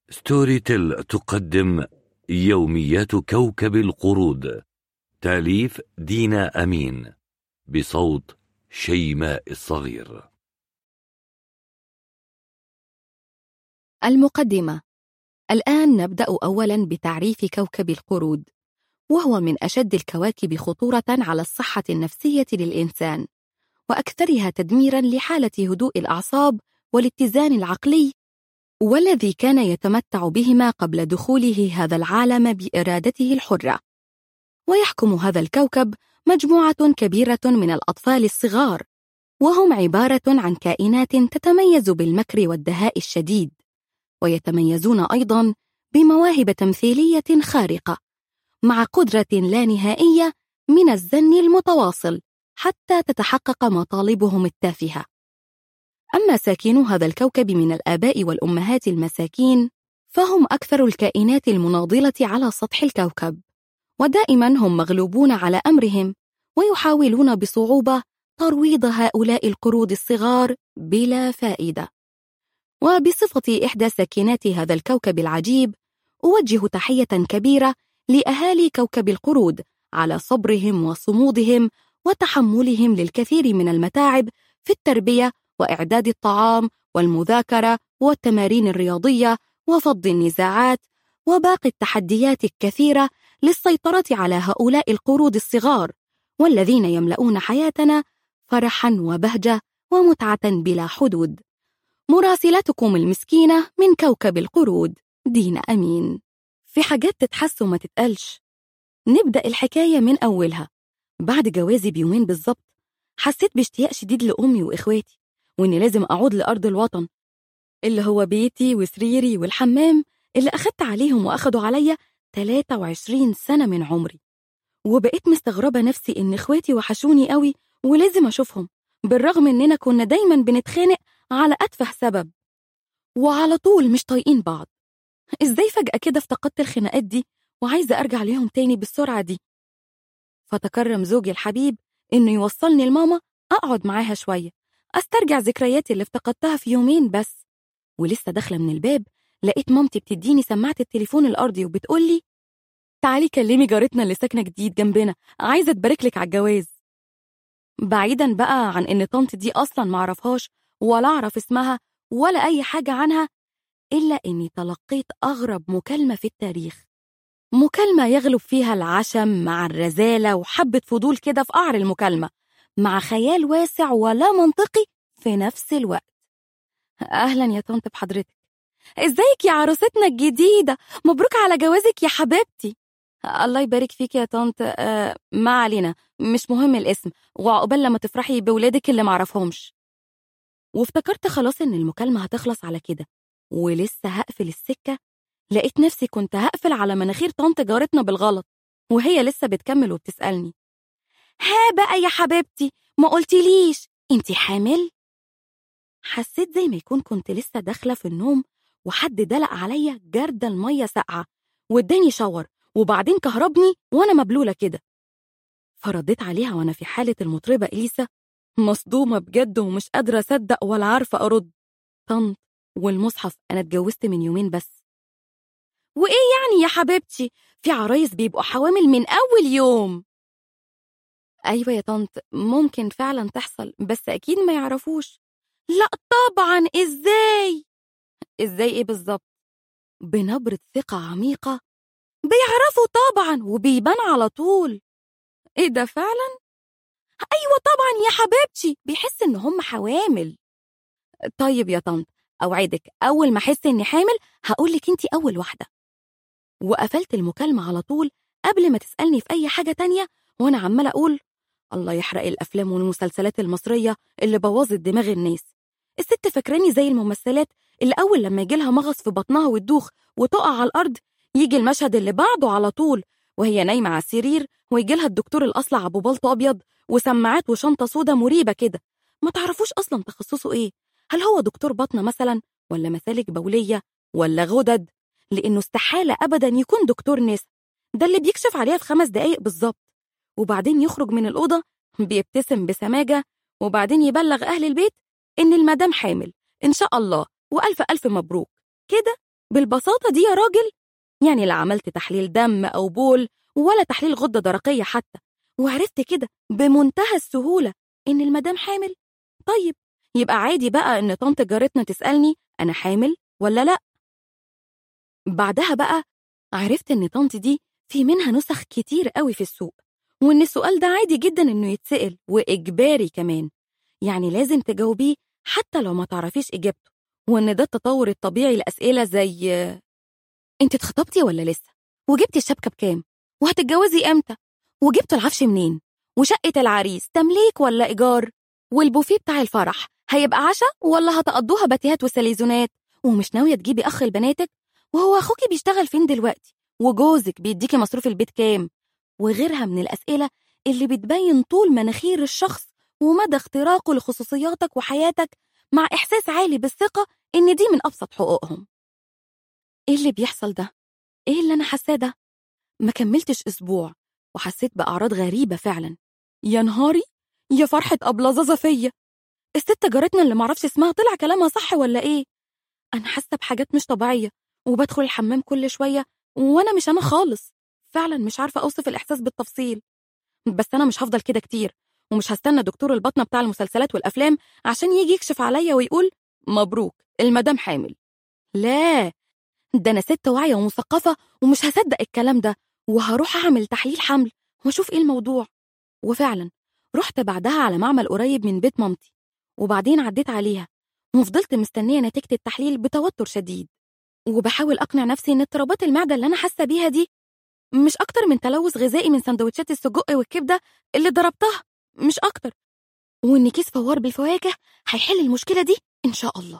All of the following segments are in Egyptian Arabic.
ستوري تيل تقدم يوميات كوكب القرود تاليف دينا أمين بصوت شيماء الصغير المقدمة الآن نبدأ أولاً بتعريف كوكب القرود وهو من أشد الكواكب خطورة على الصحة النفسية للإنسان وأكثرها تدميراً لحالة هدوء الأعصاب والاتزان العقلي والذي كان يتمتع بهما قبل دخوله هذا العالم بإرادته الحرة ويحكم هذا الكوكب مجموعة كبيرة من الأطفال الصغار وهم عبارة عن كائنات تتميز بالمكر والدهاء الشديد ويتميزون أيضا بمواهب تمثيلية خارقة مع قدرة لا نهائية من الزن المتواصل حتى تتحقق مطالبهم التافهة أما ساكنو هذا الكوكب من الآباء والأمهات المساكين فهم أكثر الكائنات المناضلة على سطح الكوكب ودائما هم مغلوبون على أمرهم ويحاولون بصعوبة ترويض هؤلاء القرود الصغار بلا فائدة وبصفتي إحدى ساكنات هذا الكوكب العجيب أوجه تحية كبيرة لأهالي كوكب القرود على صبرهم وصمودهم وتحملهم للكثير من المتاعب في التربية وإعداد الطعام والمذاكرة والتمارين الرياضية وفض النزاعات وباقي التحديات الكثيرة للسيطرة على هؤلاء القرود الصغار والذين يملؤون حياتنا فرحا وبهجة ومتعة بلا حدود مراسلتكم المسكينة من كوكب القرود دينا أمين في حاجات تتحس وما تتقالش نبدأ الحكاية من أولها بعد جوازي بيومين بالظبط حسيت باشتياق شديد لأمي وإخواتي وإني لازم أعود لأرض الوطن اللي هو بيتي وسريري والحمام اللي أخدت عليهم وأخدوا عليا 23 سنة من عمري وبقيت مستغربة نفسي إن إخواتي وحشوني قوي ولازم أشوفهم بالرغم إننا كنا دايما بنتخانق على أتفه سبب وعلى طول مش طايقين بعض إزاي فجأة كده افتقدت الخناقات دي وعايزة أرجع ليهم تاني بالسرعة دي فتكرم زوجي الحبيب إنه يوصلني لماما أقعد معاها شوية أسترجع ذكرياتي اللي افتقدتها في يومين بس ولسه داخلة من الباب لقيت مامتي بتديني سماعة التليفون الأرضي وبتقولي تعالي كلمي جارتنا اللي ساكنة جديد جنبنا عايزة تباركلك على الجواز بعيدا بقى عن إن طنط دي أصلا معرفهاش ولا أعرف اسمها ولا أي حاجة عنها إلا إني تلقيت أغرب مكالمة في التاريخ مكالمة يغلب فيها العشم مع الرزالة وحبة فضول كده في قعر المكالمة مع خيال واسع ولا منطقي في نفس الوقت أهلا يا طنط بحضرتك ازيك يا عروستنا الجديدة مبروك على جوازك يا حبيبتي الله يبارك فيك يا طنط آه ما علينا مش مهم الاسم وعقبال لما تفرحي بولادك اللي معرفهمش وافتكرت خلاص ان المكالمة هتخلص على كده ولسه هقفل السكة لقيت نفسي كنت هقفل على مناخير طنط جارتنا بالغلط وهي لسه بتكمل وبتسألني ها بقى يا حبيبتي ما قلتليش انتي حامل؟ حسيت زي ما يكون كنت لسه داخلة في النوم وحد دلق عليا جردة المية ساقعة واداني شاور وبعدين كهربني وانا مبلولة كده فرديت عليها وانا في حالة المطربة إليسا مصدومة بجد ومش قادرة أصدق ولا عارفة أرد طنط والمصحف أنا اتجوزت من يومين بس وإيه يعني يا حبيبتي في عرايس بيبقوا حوامل من أول يوم أيوة يا طنط ممكن فعلا تحصل بس أكيد ما يعرفوش لا طبعا إزاي إزاي إيه بالظبط بنبرة ثقة عميقة بيعرفوا طبعا وبيبان على طول إيه ده فعلا أيوة طبعا يا حبيبتي بيحس إن هم حوامل طيب يا طنط أوعدك أول ما أحس إني حامل هقولك أنتي أول واحدة وقفلت المكالمة على طول قبل ما تسألني في أي حاجة تانية وأنا عمالة أقول الله يحرق الأفلام والمسلسلات المصرية اللي بوظت دماغ الناس الست فاكراني زي الممثلات اللي أول لما يجيلها مغص في بطنها وتدوخ وتقع على الأرض يجي المشهد اللي بعده على طول وهي نايمة على السرير ويجيلها الدكتور الأصلع أبو بلطو أبيض وسماعات وشنطة سودا مريبة كده ما تعرفوش أصلا تخصصه إيه هل هو دكتور بطنة مثلا ولا مسالك بولية ولا غدد لأنه استحالة أبدا يكون دكتور نسا ده اللي بيكشف عليها في خمس دقايق بالظبط وبعدين يخرج من الأوضة بيبتسم بسماجة وبعدين يبلغ أهل البيت إن المدام حامل إن شاء الله وألف ألف مبروك كده بالبساطة دي يا راجل يعني لا عملت تحليل دم أو بول ولا تحليل غدة درقية حتى وعرفت كده بمنتهى السهولة إن المدام حامل طيب يبقى عادي بقى إن طنط جارتنا تسألني أنا حامل ولا لأ بعدها بقى عرفت إن طنط دي في منها نسخ كتير قوي في السوق وإن السؤال ده عادي جدا إنه يتسأل وإجباري كمان يعني لازم تجاوبيه حتى لو ما تعرفيش إجابته وإن ده التطور الطبيعي لأسئلة زي أنت اتخطبتي ولا لسه؟ وجبتي الشبكة بكام؟ وهتتجوزي إمتى؟ وجبتوا العفش منين؟ وشقة العريس تمليك ولا إيجار؟ والبوفيه بتاع الفرح هيبقى عشاء ولا هتقضوها باتيهات وسليزونات؟ ومش ناوية تجيبي أخ لبناتك؟ وهو أخوكي بيشتغل فين دلوقتي؟ وجوزك بيديكي مصروف البيت كام؟ وغيرها من الأسئلة اللي بتبين طول مناخير الشخص ومدى اختراقه لخصوصياتك وحياتك مع إحساس عالي بالثقة إن دي من أبسط حقوقهم إيه اللي بيحصل ده؟ إيه اللي أنا حاساه ده؟ ما كملتش أسبوع وحسيت بأعراض غريبة فعلا يا نهاري يا فرحة أبلظظة فيا الست جارتنا اللي معرفش اسمها طلع كلامها صح ولا إيه؟ أنا حاسة بحاجات مش طبيعية وبدخل الحمام كل شوية وأنا مش أنا خالص فعلا مش عارفة أوصف الإحساس بالتفصيل بس أنا مش هفضل كده كتير ومش هستنى دكتور البطنة بتاع المسلسلات والأفلام عشان يجي يكشف عليا ويقول مبروك المدام حامل لا ده أنا ست واعية ومثقفة ومش هصدق الكلام ده وهروح أعمل تحليل حمل وأشوف إيه الموضوع وفعلا رحت بعدها على معمل قريب من بيت مامتي وبعدين عديت عليها وفضلت مستنية نتيجة التحليل بتوتر شديد وبحاول أقنع نفسي إن اضطرابات المعدة اللي أنا حاسة بيها دي مش أكتر من تلوث غذائي من سندوتشات السجق والكبدة اللي ضربتها مش أكتر وإن كيس فوار بالفواكه هيحل المشكلة دي إن شاء الله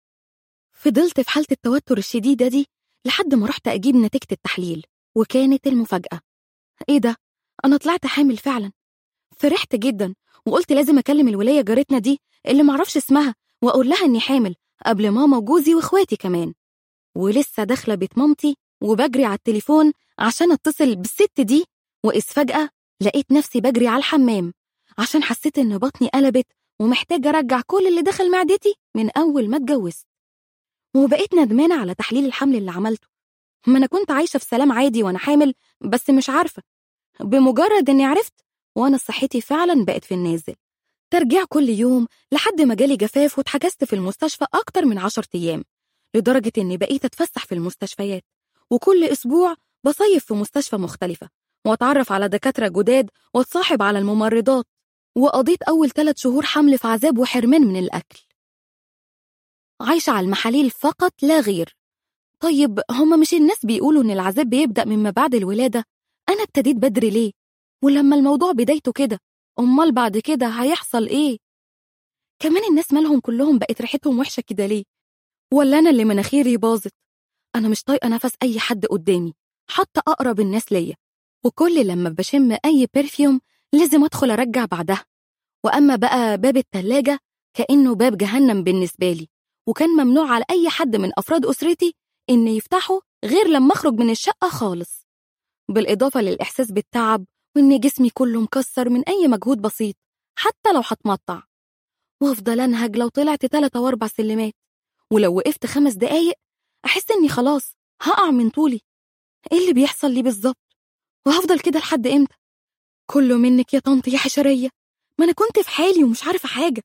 فضلت في حالة التوتر الشديدة دي لحد ما رحت أجيب نتيجة التحليل وكانت المفاجأة إيه ده؟ أنا طلعت حامل فعلا فرحت جدا وقلت لازم أكلم الولاية جارتنا دي اللي معرفش اسمها وأقول لها إني حامل قبل ماما وجوزي وإخواتي كمان ولسه داخلة بيت مامتي وبجري على التليفون عشان أتصل بالست دي وإذ فجأة لقيت نفسي بجري على الحمام عشان حسيت إن بطني قلبت ومحتاجة أرجع كل اللي دخل معدتي من أول ما اتجوزت وبقيت ندمانة على تحليل الحمل اللي عملته ما أنا كنت عايشة في سلام عادي وأنا حامل بس مش عارفة بمجرد إني عرفت وأنا صحتي فعلا بقت في النازل ترجيع كل يوم لحد ما جالي جفاف واتحجزت في المستشفى أكتر من عشر أيام لدرجة إني بقيت أتفسح في المستشفيات وكل أسبوع بصيف في مستشفى مختلفة وأتعرف على دكاترة جداد وأتصاحب على الممرضات وقضيت أول ثلاث شهور حمل في عذاب وحرمان من الأكل عايشة على المحاليل فقط لا غير طيب هما مش الناس بيقولوا إن العذاب بيبدأ مما بعد الولادة أنا ابتديت بدري ليه؟ ولما الموضوع بدايته كده أمال بعد كده هيحصل إيه؟ كمان الناس مالهم كلهم بقت ريحتهم وحشة كده ليه؟ ولا أنا اللي مناخيري باظت؟ أنا مش طايقة نفس أي حد قدامي حتى أقرب الناس ليا وكل لما بشم أي برفيوم لازم أدخل أرجع بعدها وأما بقى باب التلاجة كأنه باب جهنم بالنسبة لي وكان ممنوع على أي حد من أفراد أسرتي إن يفتحه غير لما أخرج من الشقة خالص بالإضافة للإحساس بالتعب وإن جسمي كله مكسر من أي مجهود بسيط حتى لو هتمطع وأفضل أنهج لو طلعت تلاتة وأربع سلمات ولو وقفت خمس دقايق أحس إني خلاص هقع من طولي إيه اللي بيحصل لي بالظبط وهفضل كده لحد إمتى كله منك يا طنط يا حشرية ما أنا كنت في حالي ومش عارفة حاجة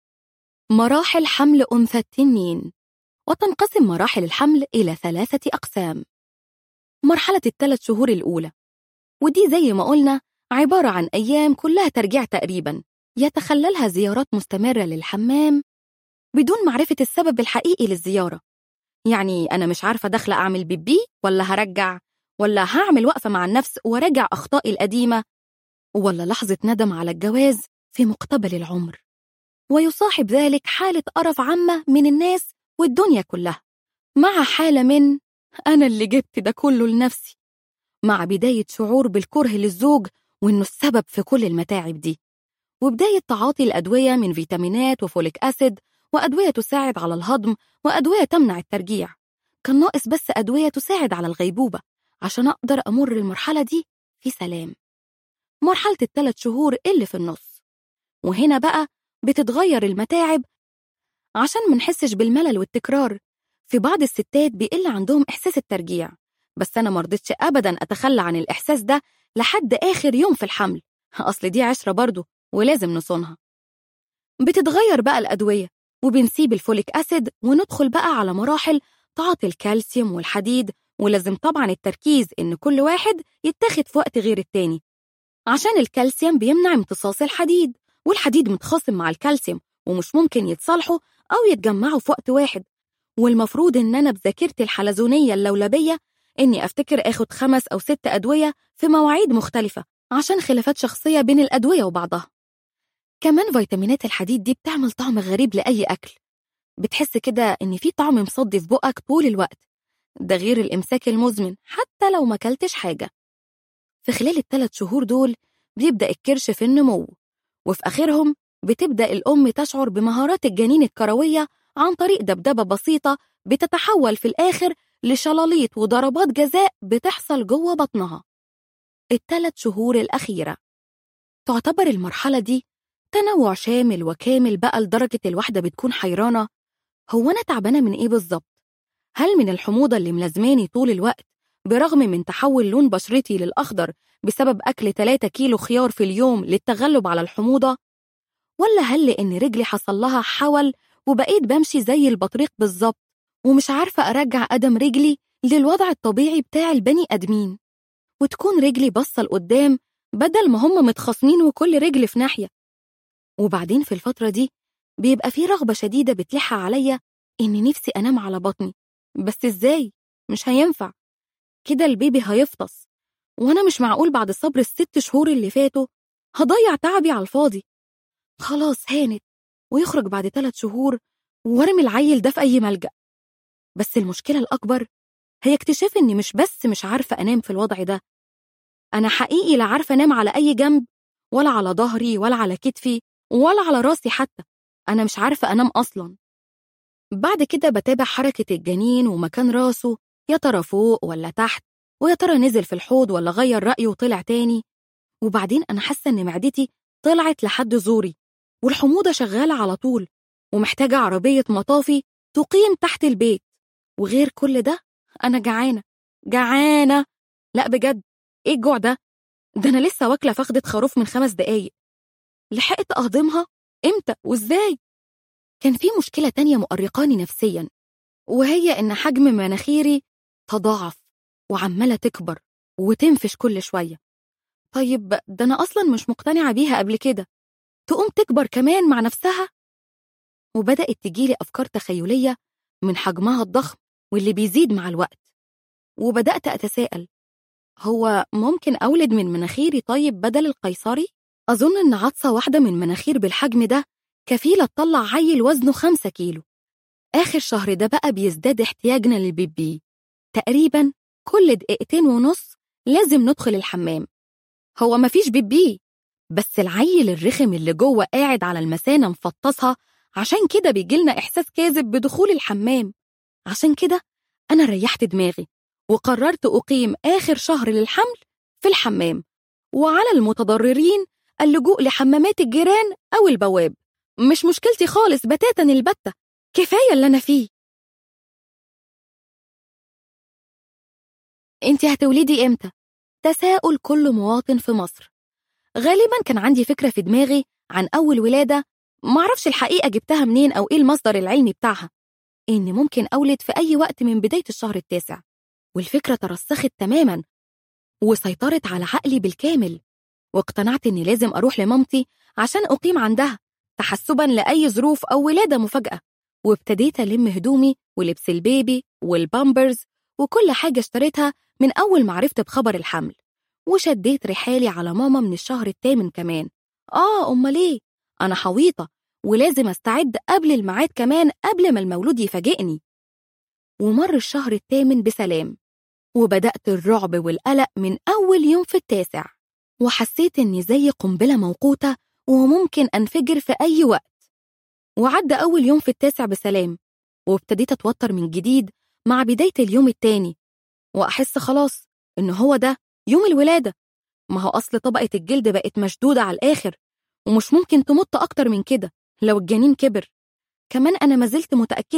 مراحل حمل أنثى التنين وتنقسم مراحل الحمل إلى ثلاثة أقسام مرحلة الثلاث شهور الأولى ودي زي ما قلنا عبارة عن أيام كلها ترجيع تقريبا يتخللها زيارات مستمرة للحمام بدون معرفة السبب الحقيقي للزيارة يعني أنا مش عارفة داخلة أعمل بيبي ولا هرجع ولا هعمل وقفة مع النفس وراجع أخطائي القديمة ولا لحظة ندم على الجواز في مقتبل العمر ويصاحب ذلك حالة قرف عامة من الناس والدنيا كلها مع حالة من أنا اللي جبت ده كله لنفسي مع بداية شعور بالكره للزوج وإنه السبب في كل المتاعب دي وبداية تعاطي الأدوية من فيتامينات وفوليك أسيد وأدوية تساعد على الهضم وأدوية تمنع الترجيع كان ناقص بس أدوية تساعد على الغيبوبة عشان أقدر أمر المرحلة دي في سلام مرحلة الثلاث شهور اللي في النص وهنا بقى بتتغير المتاعب عشان منحسش بالملل والتكرار في بعض الستات بيقل عندهم إحساس الترجيع بس أنا مرضتش أبدا أتخلى عن الإحساس ده لحد آخر يوم في الحمل أصل دي عشرة برضه ولازم نصونها بتتغير بقى الأدوية وبنسيب الفوليك أسيد وندخل بقى على مراحل تعاطي الكالسيوم والحديد ولازم طبعا التركيز إن كل واحد يتاخد في وقت غير التاني عشان الكالسيوم بيمنع امتصاص الحديد والحديد متخاصم مع الكالسيوم ومش ممكن يتصالحوا أو يتجمعوا في وقت واحد والمفروض إن أنا بذاكرتي الحلزونية اللولبية إني أفتكر آخد خمس أو ست أدوية في مواعيد مختلفة عشان خلافات شخصية بين الأدوية وبعضها كمان فيتامينات الحديد دي بتعمل طعم غريب لأي أكل بتحس كده إن في طعم مصدي في بقك طول الوقت ده غير الإمساك المزمن حتى لو ما كلتش حاجة في خلال الثلاث شهور دول بيبدأ الكرش في النمو وفي آخرهم بتبدأ الأم تشعر بمهارات الجنين الكروية عن طريق دبدبة بسيطة بتتحول في الآخر لشلاليط وضربات جزاء بتحصل جوه بطنها الثلاث شهور الأخيرة تعتبر المرحلة دي تنوع شامل وكامل بقى لدرجة الواحدة بتكون حيرانة هو أنا تعبانة من إيه بالظبط؟ هل من الحموضة اللي ملازماني طول الوقت برغم من تحول لون بشرتي للأخضر بسبب أكل 3 كيلو خيار في اليوم للتغلب على الحموضة؟ ولا هل لأن رجلي حصل لها حول وبقيت بمشي زي البطريق بالظبط ومش عارفة أرجع قدم رجلي للوضع الطبيعي بتاع البني أدمين وتكون رجلي باصة لقدام بدل ما هم متخاصمين وكل رجل في ناحية وبعدين في الفترة دي بيبقى في رغبة شديدة بتلح عليا إن نفسي أنام على بطني بس إزاي؟ مش هينفع كده البيبي هيفطس وأنا مش معقول بعد صبر الست شهور اللي فاتوا هضيع تعبي على الفاضي خلاص هانت ويخرج بعد ثلاث شهور وارمي العيل ده في أي ملجأ بس المشكلة الأكبر هي اكتشاف إني مش بس مش عارفة أنام في الوضع ده أنا حقيقي لا عارفة أنام على أي جنب ولا على ظهري ولا على كتفي ولا على راسي حتى أنا مش عارفة أنام أصلا بعد كده بتابع حركة الجنين ومكان راسه يا ترى فوق ولا تحت ويا ترى نزل في الحوض ولا غير رأيه وطلع تاني وبعدين أنا حاسة إن معدتي طلعت لحد زوري والحموضة شغالة على طول ومحتاجة عربية مطافي تقيم تحت البيت وغير كل ده أنا جعانة جعانة لا بجد إيه الجوع ده؟ ده أنا لسه واكلة فخدة خروف من خمس دقايق لحقت أهضمها؟ إمتى وإزاي؟ كان في مشكلة تانية مؤرقاني نفسيا وهي إن حجم مناخيري تضاعف وعمالة تكبر وتنفش كل شوية طيب ده أنا أصلا مش مقتنعة بيها قبل كده تقوم تكبر كمان مع نفسها وبدأت تجيلي أفكار تخيلية من حجمها الضخم واللي بيزيد مع الوقت وبدأت أتساءل هو ممكن أولد من مناخيري طيب بدل القيصري؟ أظن إن عطسة واحدة من مناخير بالحجم ده كفيلة تطلع عيل وزنه خمسة كيلو آخر شهر ده بقى بيزداد احتياجنا للبيبي تقريبا كل دقيقتين ونص لازم ندخل الحمام هو مفيش بيبي بس العيل الرخم اللي جوه قاعد على المثانة مفطسها عشان كده بيجيلنا إحساس كاذب بدخول الحمام عشان كده أنا ريحت دماغي وقررت أقيم آخر شهر للحمل في الحمام وعلى المتضررين اللجوء لحمامات الجيران أو البواب مش مشكلتي خالص بتاتا البتة كفاية اللي أنا فيه انت هتولدي امتى؟ تساؤل كل مواطن في مصر غالبا كان عندي فكرة في دماغي عن أول ولادة معرفش الحقيقة جبتها منين أو إيه المصدر العلمي بتاعها إن ممكن أولد في أي وقت من بداية الشهر التاسع والفكرة ترسخت تماما وسيطرت على عقلي بالكامل واقتنعت إني لازم أروح لمامتي عشان أقيم عندها تحسبا لأي ظروف أو ولادة مفاجأة وابتديت ألم هدومي ولبس البيبي والبامبرز وكل حاجة اشتريتها من أول ما عرفت بخبر الحمل وشديت رحالي على ماما من الشهر الثامن كمان آه أمال ليه؟ أنا حويطة ولازم أستعد قبل الميعاد كمان قبل ما المولود يفاجئني ومر الشهر الثامن بسلام وبدأت الرعب والقلق من أول يوم في التاسع وحسيت إني زي قنبلة موقوتة وممكن أنفجر في أي وقت وعدى أول يوم في التاسع بسلام وابتديت أتوتر من جديد مع بداية اليوم التاني وأحس خلاص إن هو ده يوم الولادة ما هو أصل طبقة الجلد بقت مشدودة على الآخر ومش ممكن تمط أكتر من كده لو الجنين كبر كمان أنا ما زلت متأكدة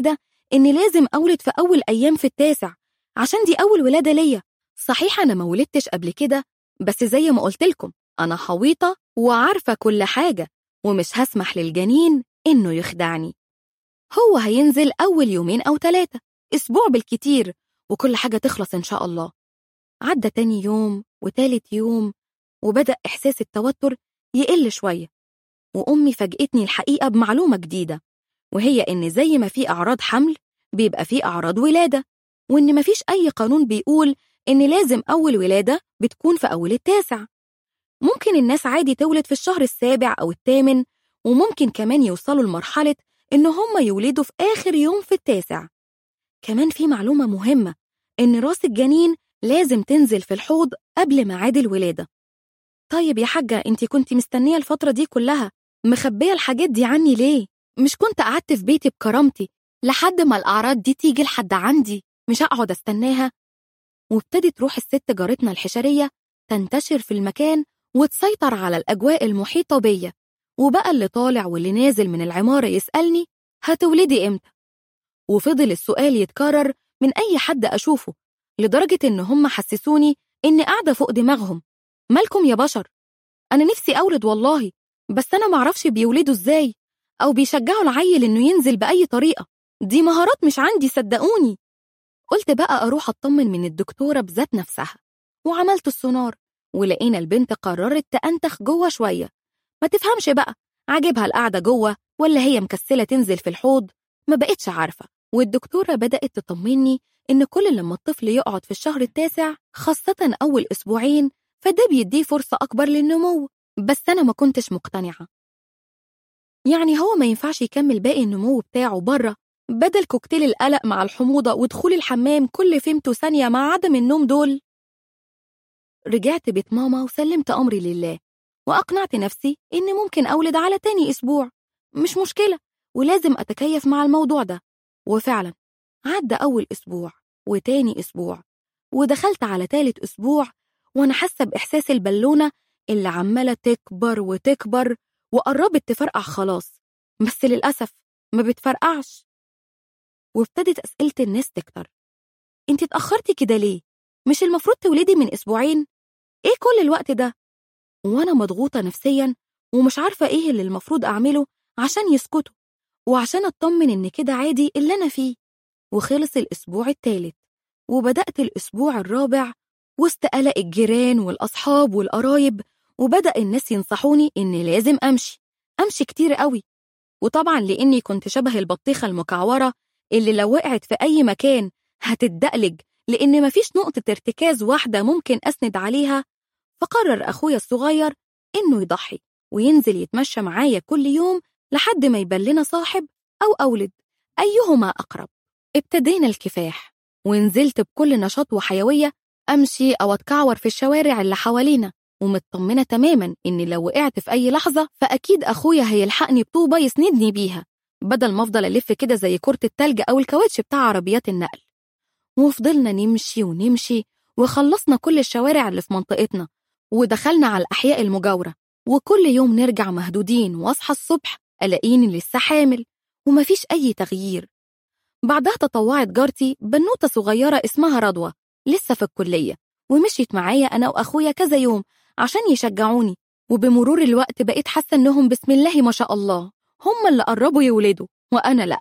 إني لازم أولد في أول أيام في التاسع عشان دي أول ولادة ليا صحيح أنا ما ولدتش قبل كده بس زي ما قلت لكم أنا حويطة وعارفة كل حاجة ومش هسمح للجنين إنه يخدعني هو هينزل أول يومين أو ثلاثة أسبوع بالكتير وكل حاجة تخلص إن شاء الله عدى تاني يوم وتالت يوم وبدأ إحساس التوتر يقل شوية وأمي فاجئتني الحقيقة بمعلومة جديدة وهي إن زي ما في أعراض حمل بيبقى في أعراض ولادة وإن مفيش أي قانون بيقول إن لازم أول ولادة بتكون في أول التاسع ممكن الناس عادي تولد في الشهر السابع أو الثامن وممكن كمان يوصلوا لمرحلة إن هم يولدوا في آخر يوم في التاسع كمان في معلومة مهمة إن راس الجنين لازم تنزل في الحوض قبل ميعاد الولادة طيب يا حاجة انتي كنتي مستنية الفترة دي كلها مخبية الحاجات دي عني ليه؟ مش كنت قعدت في بيتي بكرامتي لحد ما الأعراض دي تيجي لحد عندي مش أقعد أستناها وابتدت روح الست جارتنا الحشرية تنتشر في المكان وتسيطر على الأجواء المحيطة بيا وبقى اللي طالع واللي نازل من العمارة يسألني هتولدي إمتى؟ وفضل السؤال يتكرر من أي حد أشوفه لدرجة إن هم حسسوني إني قاعدة فوق دماغهم مالكم يا بشر؟ أنا نفسي أولد والله بس أنا معرفش بيولدوا إزاي أو بيشجعوا العيل إنه ينزل بأي طريقة دي مهارات مش عندي صدقوني قلت بقى أروح أطمن من الدكتورة بذات نفسها وعملت السونار ولقينا البنت قررت تأنتخ جوه شوية ما تفهمش بقى عاجبها القعدة جوه ولا هي مكسلة تنزل في الحوض ما بقتش عارفة والدكتورة بدأت تطمني إن كل لما الطفل يقعد في الشهر التاسع خاصة أول أسبوعين فده بيديه فرصة أكبر للنمو بس أنا ما كنتش مقتنعة يعني هو ما ينفعش يكمل باقي النمو بتاعه بره بدل كوكتيل القلق مع الحموضة ودخول الحمام كل فيمتو ثانية مع عدم النوم دول رجعت بيت ماما وسلمت أمري لله وأقنعت نفسي إني ممكن أولد على تاني أسبوع مش مشكلة ولازم أتكيف مع الموضوع ده وفعلا عدى أول أسبوع وتاني أسبوع ودخلت على تالت أسبوع وأنا حاسة بإحساس البالونة اللي عمالة تكبر وتكبر وقربت تفرقع خلاص بس للأسف ما بتفرقعش وابتدت أسئلة الناس تكتر انت اتأخرتي كده ليه؟ مش المفروض تولدي من أسبوعين؟ ايه كل الوقت ده؟ وأنا مضغوطة نفسيا ومش عارفة ايه اللي المفروض أعمله عشان يسكتوا وعشان أطمن إن كده عادي اللي أنا فيه وخلص الأسبوع التالت وبدأت الأسبوع الرابع وسط قلق الجيران والأصحاب والقرايب وبدأ الناس ينصحوني إني لازم أمشي أمشي كتير قوي وطبعا لإني كنت شبه البطيخة المكعورة اللي لو وقعت في أي مكان هتتدقلج لأن مفيش نقطة ارتكاز واحدة ممكن أسند عليها فقرر أخويا الصغير إنه يضحي وينزل يتمشى معايا كل يوم لحد ما يبان لنا صاحب أو أولد أيهما أقرب ابتدينا الكفاح ونزلت بكل نشاط وحيوية أمشي أو أتكعور في الشوارع اللي حوالينا ومطمنة تماما إني لو وقعت في أي لحظة فأكيد أخويا هيلحقني بطوبة يسندني بيها بدل ما أفضل ألف كده زي كرة التلج أو الكاوتش بتاع عربيات النقل وفضلنا نمشي ونمشي وخلصنا كل الشوارع اللي في منطقتنا ودخلنا على الأحياء المجاورة وكل يوم نرجع مهدودين وأصحى الصبح ألاقيني لسه حامل ومفيش أي تغيير بعدها تطوعت جارتي بنوتة صغيرة اسمها رضوى لسه في الكلية ومشيت معايا أنا وأخويا كذا يوم عشان يشجعوني وبمرور الوقت بقيت حاسة إنهم بسم الله ما شاء الله هم اللي قربوا يولدوا وأنا لأ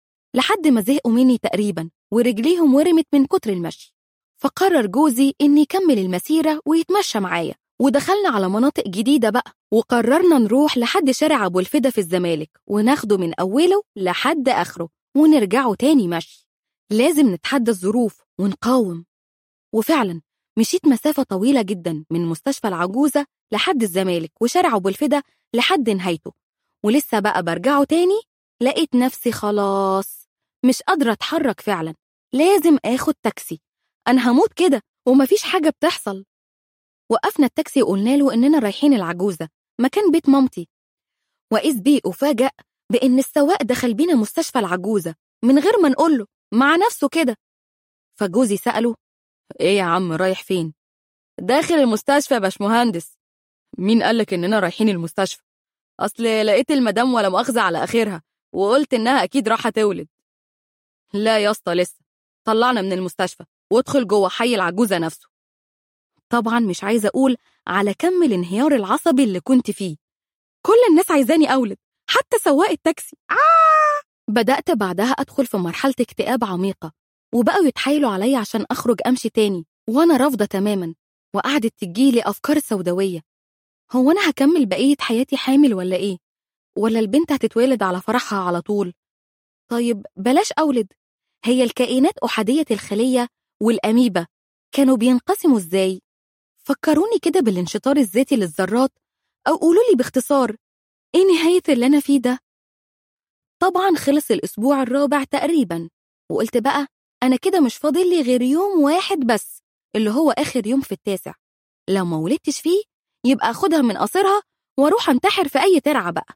لحد ما زهقوا مني تقريبا ورجليهم ورمت من كتر المشي فقرر جوزي إني يكمل المسيرة ويتمشى معايا ودخلنا على مناطق جديدة بقى وقررنا نروح لحد شارع أبو الفدا في الزمالك وناخده من أوله لحد آخره ونرجعه تاني مشي لازم نتحدى الظروف ونقاوم وفعلا مشيت مسافة طويلة جدا من مستشفى العجوزة لحد الزمالك وشارع أبو الفدا لحد نهايته ولسه بقى برجعه تاني لقيت نفسي خلاص مش قادرة أتحرك فعلا لازم آخد تاكسي أنا هموت كده ومفيش حاجة بتحصل وقفنا التاكسي وقلنا له إننا رايحين العجوزة مكان بيت مامتي وإذ بيه أفاجأ بإن السواق دخل بينا مستشفى العجوزة من غير ما نقول له مع نفسه كده فجوزي سأله إيه يا عم رايح فين؟ داخل المستشفى يا باشمهندس مين قالك إننا رايحين المستشفى؟ أصل لقيت المدام ولا مؤاخذة على آخرها وقلت إنها أكيد راحة تولد لا يا اسطى لسه طلعنا من المستشفى وادخل جوه حي العجوزة نفسه طبعا مش عايزة أقول على كم الانهيار العصبي اللي كنت فيه كل الناس عايزاني أولد حتى سواق التاكسي آه! بدأت بعدها أدخل في مرحلة اكتئاب عميقة وبقوا يتحايلوا عليا عشان أخرج أمشي تاني وأنا رافضة تماما وقعدت تجيلي أفكار سوداوية هو أنا هكمل بقية حياتي حامل ولا إيه؟ ولا البنت هتتولد على فرحها على طول؟ طيب بلاش أولد هي الكائنات أحادية الخلية والأميبا كانوا بينقسموا إزاي؟ فكروني كده بالانشطار الذاتي للذرات أو قولوا لي باختصار إيه نهاية اللي أنا فيه ده؟ طبعا خلص الأسبوع الرابع تقريبا وقلت بقى أنا كده مش فاضل لي غير يوم واحد بس اللي هو آخر يوم في التاسع لو ما ولدتش فيه يبقى أخدها من قصرها وأروح أنتحر في أي ترعة بقى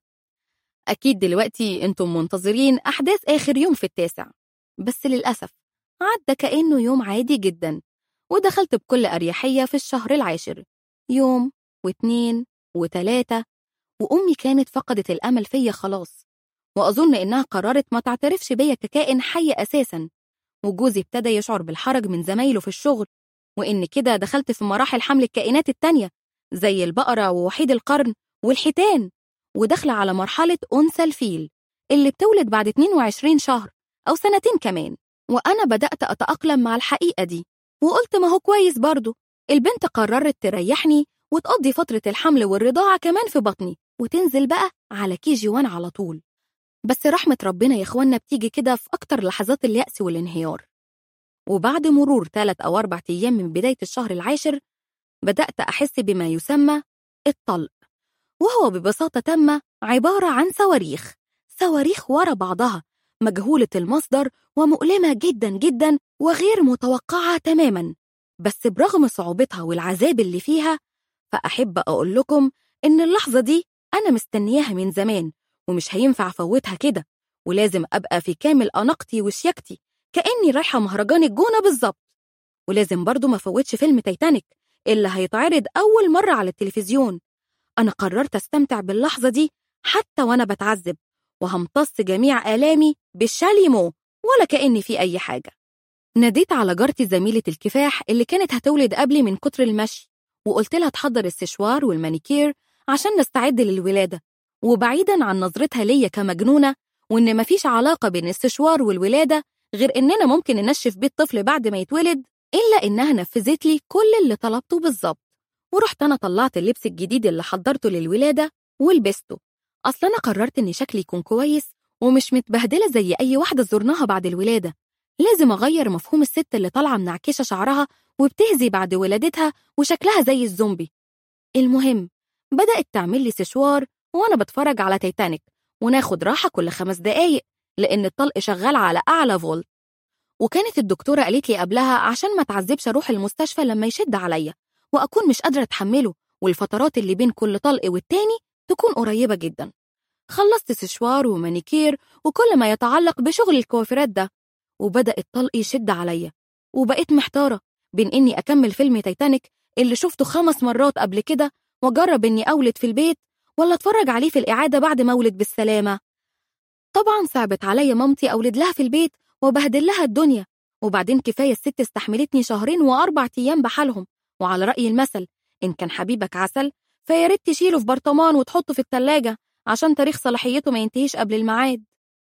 أكيد دلوقتي أنتم منتظرين أحداث آخر يوم في التاسع بس للأسف عدى كأنه يوم عادي جدا ودخلت بكل أريحية في الشهر العاشر يوم واتنين وتلاتة وأمي كانت فقدت الأمل فيا خلاص وأظن إنها قررت ما تعترفش بيا ككائن حي أساسا وجوزي ابتدى يشعر بالحرج من زمايله في الشغل وإن كده دخلت في مراحل حمل الكائنات التانية زي البقرة ووحيد القرن والحيتان وداخلة على مرحلة أنثى الفيل اللي بتولد بعد 22 شهر أو سنتين كمان وأنا بدأت أتأقلم مع الحقيقة دي وقلت ما هو كويس برضه البنت قررت تريحني وتقضي فترة الحمل والرضاعة كمان في بطني وتنزل بقى على كي جي وان على طول بس رحمة ربنا يا إخوانا بتيجي كده في أكتر لحظات اليأس والانهيار وبعد مرور ثلاث أو أربع أيام من بداية الشهر العاشر بدأت أحس بما يسمى الطلق وهو ببساطة تامة عبارة عن صواريخ صواريخ ورا بعضها مجهولة المصدر ومؤلمة جدا جدا وغير متوقعة تماما بس برغم صعوبتها والعذاب اللي فيها فأحب أقول لكم إن اللحظة دي أنا مستنياها من زمان ومش هينفع أفوتها كده ولازم أبقى في كامل أناقتي وشياكتي كأني رايحة مهرجان الجونة بالظبط ولازم برضو ما فوتش فيلم تايتانيك اللي هيتعرض أول مرة على التلفزيون أنا قررت أستمتع باللحظة دي حتى وأنا بتعذب وهمتص جميع آلامي بالشاليمو ولا كأني في أي حاجة ناديت على جارتي زميلة الكفاح اللي كانت هتولد قبلي من كتر المشي وقلت لها تحضر السشوار والمانيكير عشان نستعد للولادة وبعيدا عن نظرتها ليا كمجنونة وإن مفيش علاقة بين السشوار والولادة غير إننا ممكن ننشف بيه الطفل بعد ما يتولد إلا إنها نفذت لي كل اللي طلبته بالظبط ورحت أنا طلعت اللبس الجديد اللي حضرته للولادة ولبسته أصل أنا قررت إن شكلي يكون كويس ومش متبهدلة زي أي واحدة زرناها بعد الولادة لازم أغير مفهوم الست اللي طالعة منعكشة شعرها وبتهزي بعد ولادتها وشكلها زي الزومبي المهم بدأت تعمل لي سشوار وأنا بتفرج على تايتانيك وناخد راحة كل خمس دقايق لأن الطلق شغال على أعلى فولت وكانت الدكتورة قالت لي قبلها عشان ما تعذبش أروح المستشفى لما يشد عليا وأكون مش قادرة أتحمله والفترات اللي بين كل طلق والتاني تكون قريبة جدا خلصت سشوار ومانيكير وكل ما يتعلق بشغل الكوافيرات ده وبدأ الطلق يشد عليا وبقيت محتارة بين إني أكمل فيلم تايتانيك اللي شفته خمس مرات قبل كده وأجرب إني أولد في البيت ولا أتفرج عليه في الإعادة بعد ما أولد بالسلامة طبعا صعبت عليا مامتي أولد لها في البيت وبهدل لها الدنيا وبعدين كفاية الست استحملتني شهرين وأربع أيام بحالهم وعلى رأي المثل إن كان حبيبك عسل فيا ريت تشيله في برطمان وتحطه في التلاجة عشان تاريخ صلاحيته ما ينتهيش قبل الميعاد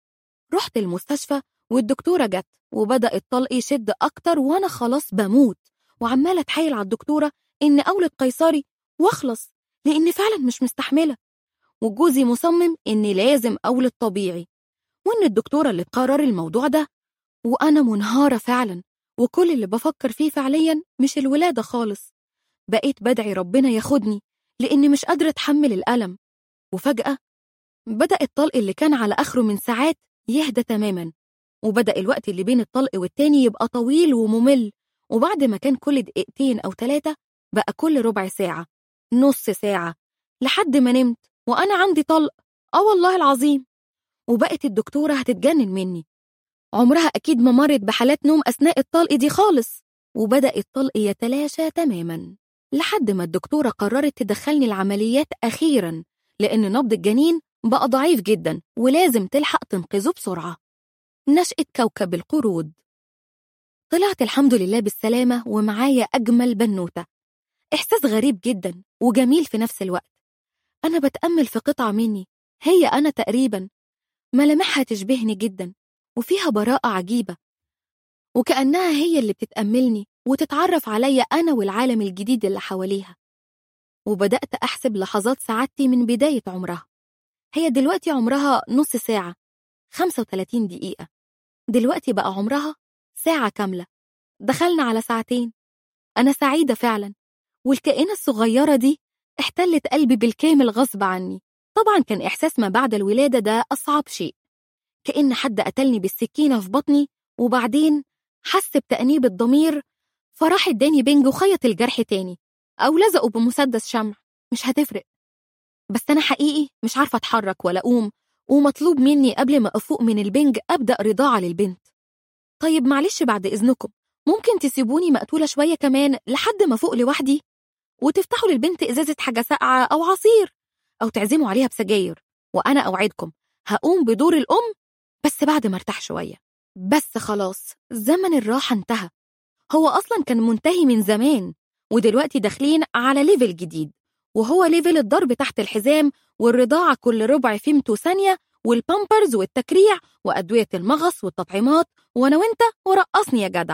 رحت المستشفى والدكتورة جت وبدأ الطلق يشد أكتر وأنا خلاص بموت وعمالة أتحايل على الدكتورة إن أولد قيصري وأخلص لأن فعلا مش مستحملة وجوزي مصمم إني لازم أولد طبيعي وإن الدكتورة اللي تقرر الموضوع ده وأنا منهارة فعلا وكل اللي بفكر فيه فعليا مش الولادة خالص بقيت بدعي ربنا ياخدني لأني مش قادرة أتحمل الألم وفجأة بدأ الطلق اللي كان على آخره من ساعات يهدى تماما وبدأ الوقت اللي بين الطلق والتاني يبقى طويل وممل وبعد ما كان كل دقيقتين أو ثلاثة بقى كل ربع ساعة نص ساعة لحد ما نمت وأنا عندي طلق آه والله العظيم وبقت الدكتورة هتتجنن مني عمرها أكيد ما مرت بحالات نوم أثناء الطلق دي خالص وبدأ الطلق يتلاشى تماما لحد ما الدكتورة قررت تدخلني العمليات أخيرا لأن نبض الجنين بقى ضعيف جدا ولازم تلحق تنقذه بسرعة نشأة كوكب القرود طلعت الحمد لله بالسلامة ومعايا أجمل بنوتة إحساس غريب جدا وجميل في نفس الوقت أنا بتأمل في قطعة مني هي أنا تقريبا ملامحها تشبهني جدا وفيها براءة عجيبة وكأنها هي اللي بتتأملني وتتعرف عليا أنا والعالم الجديد اللي حواليها وبدأت أحسب لحظات سعادتي من بداية عمرها هي دلوقتي عمرها نص ساعة 35 دقيقة دلوقتي بقى عمرها ساعة كاملة دخلنا على ساعتين أنا سعيدة فعلا والكائنة الصغيرة دي احتلت قلبي بالكامل غصب عني طبعا كان إحساس ما بعد الولادة ده أصعب شيء كأن حد قتلني بالسكينة في بطني وبعدين حس بتأنيب الضمير فراح اداني بنج وخيط الجرح تاني أو لزقه بمسدس شمع مش هتفرق بس أنا حقيقي مش عارفة أتحرك ولا أقوم ومطلوب مني قبل ما أفوق من البنج أبدأ رضاعة للبنت طيب معلش بعد إذنكم ممكن تسيبوني مقتولة شوية كمان لحد ما فوق لوحدي وتفتحوا للبنت إزازة حاجة ساقعة أو عصير أو تعزموا عليها بسجاير وأنا أوعدكم هقوم بدور الأم بس بعد ما ارتاح شوية بس خلاص زمن الراحة انتهى هو أصلا كان منتهي من زمان ودلوقتي داخلين على ليفل جديد وهو ليفل الضرب تحت الحزام والرضاعة كل ربع فيمتو ثانية والبامبرز والتكريع وأدوية المغص والتطعيمات وأنا وأنت ورقصني يا جدع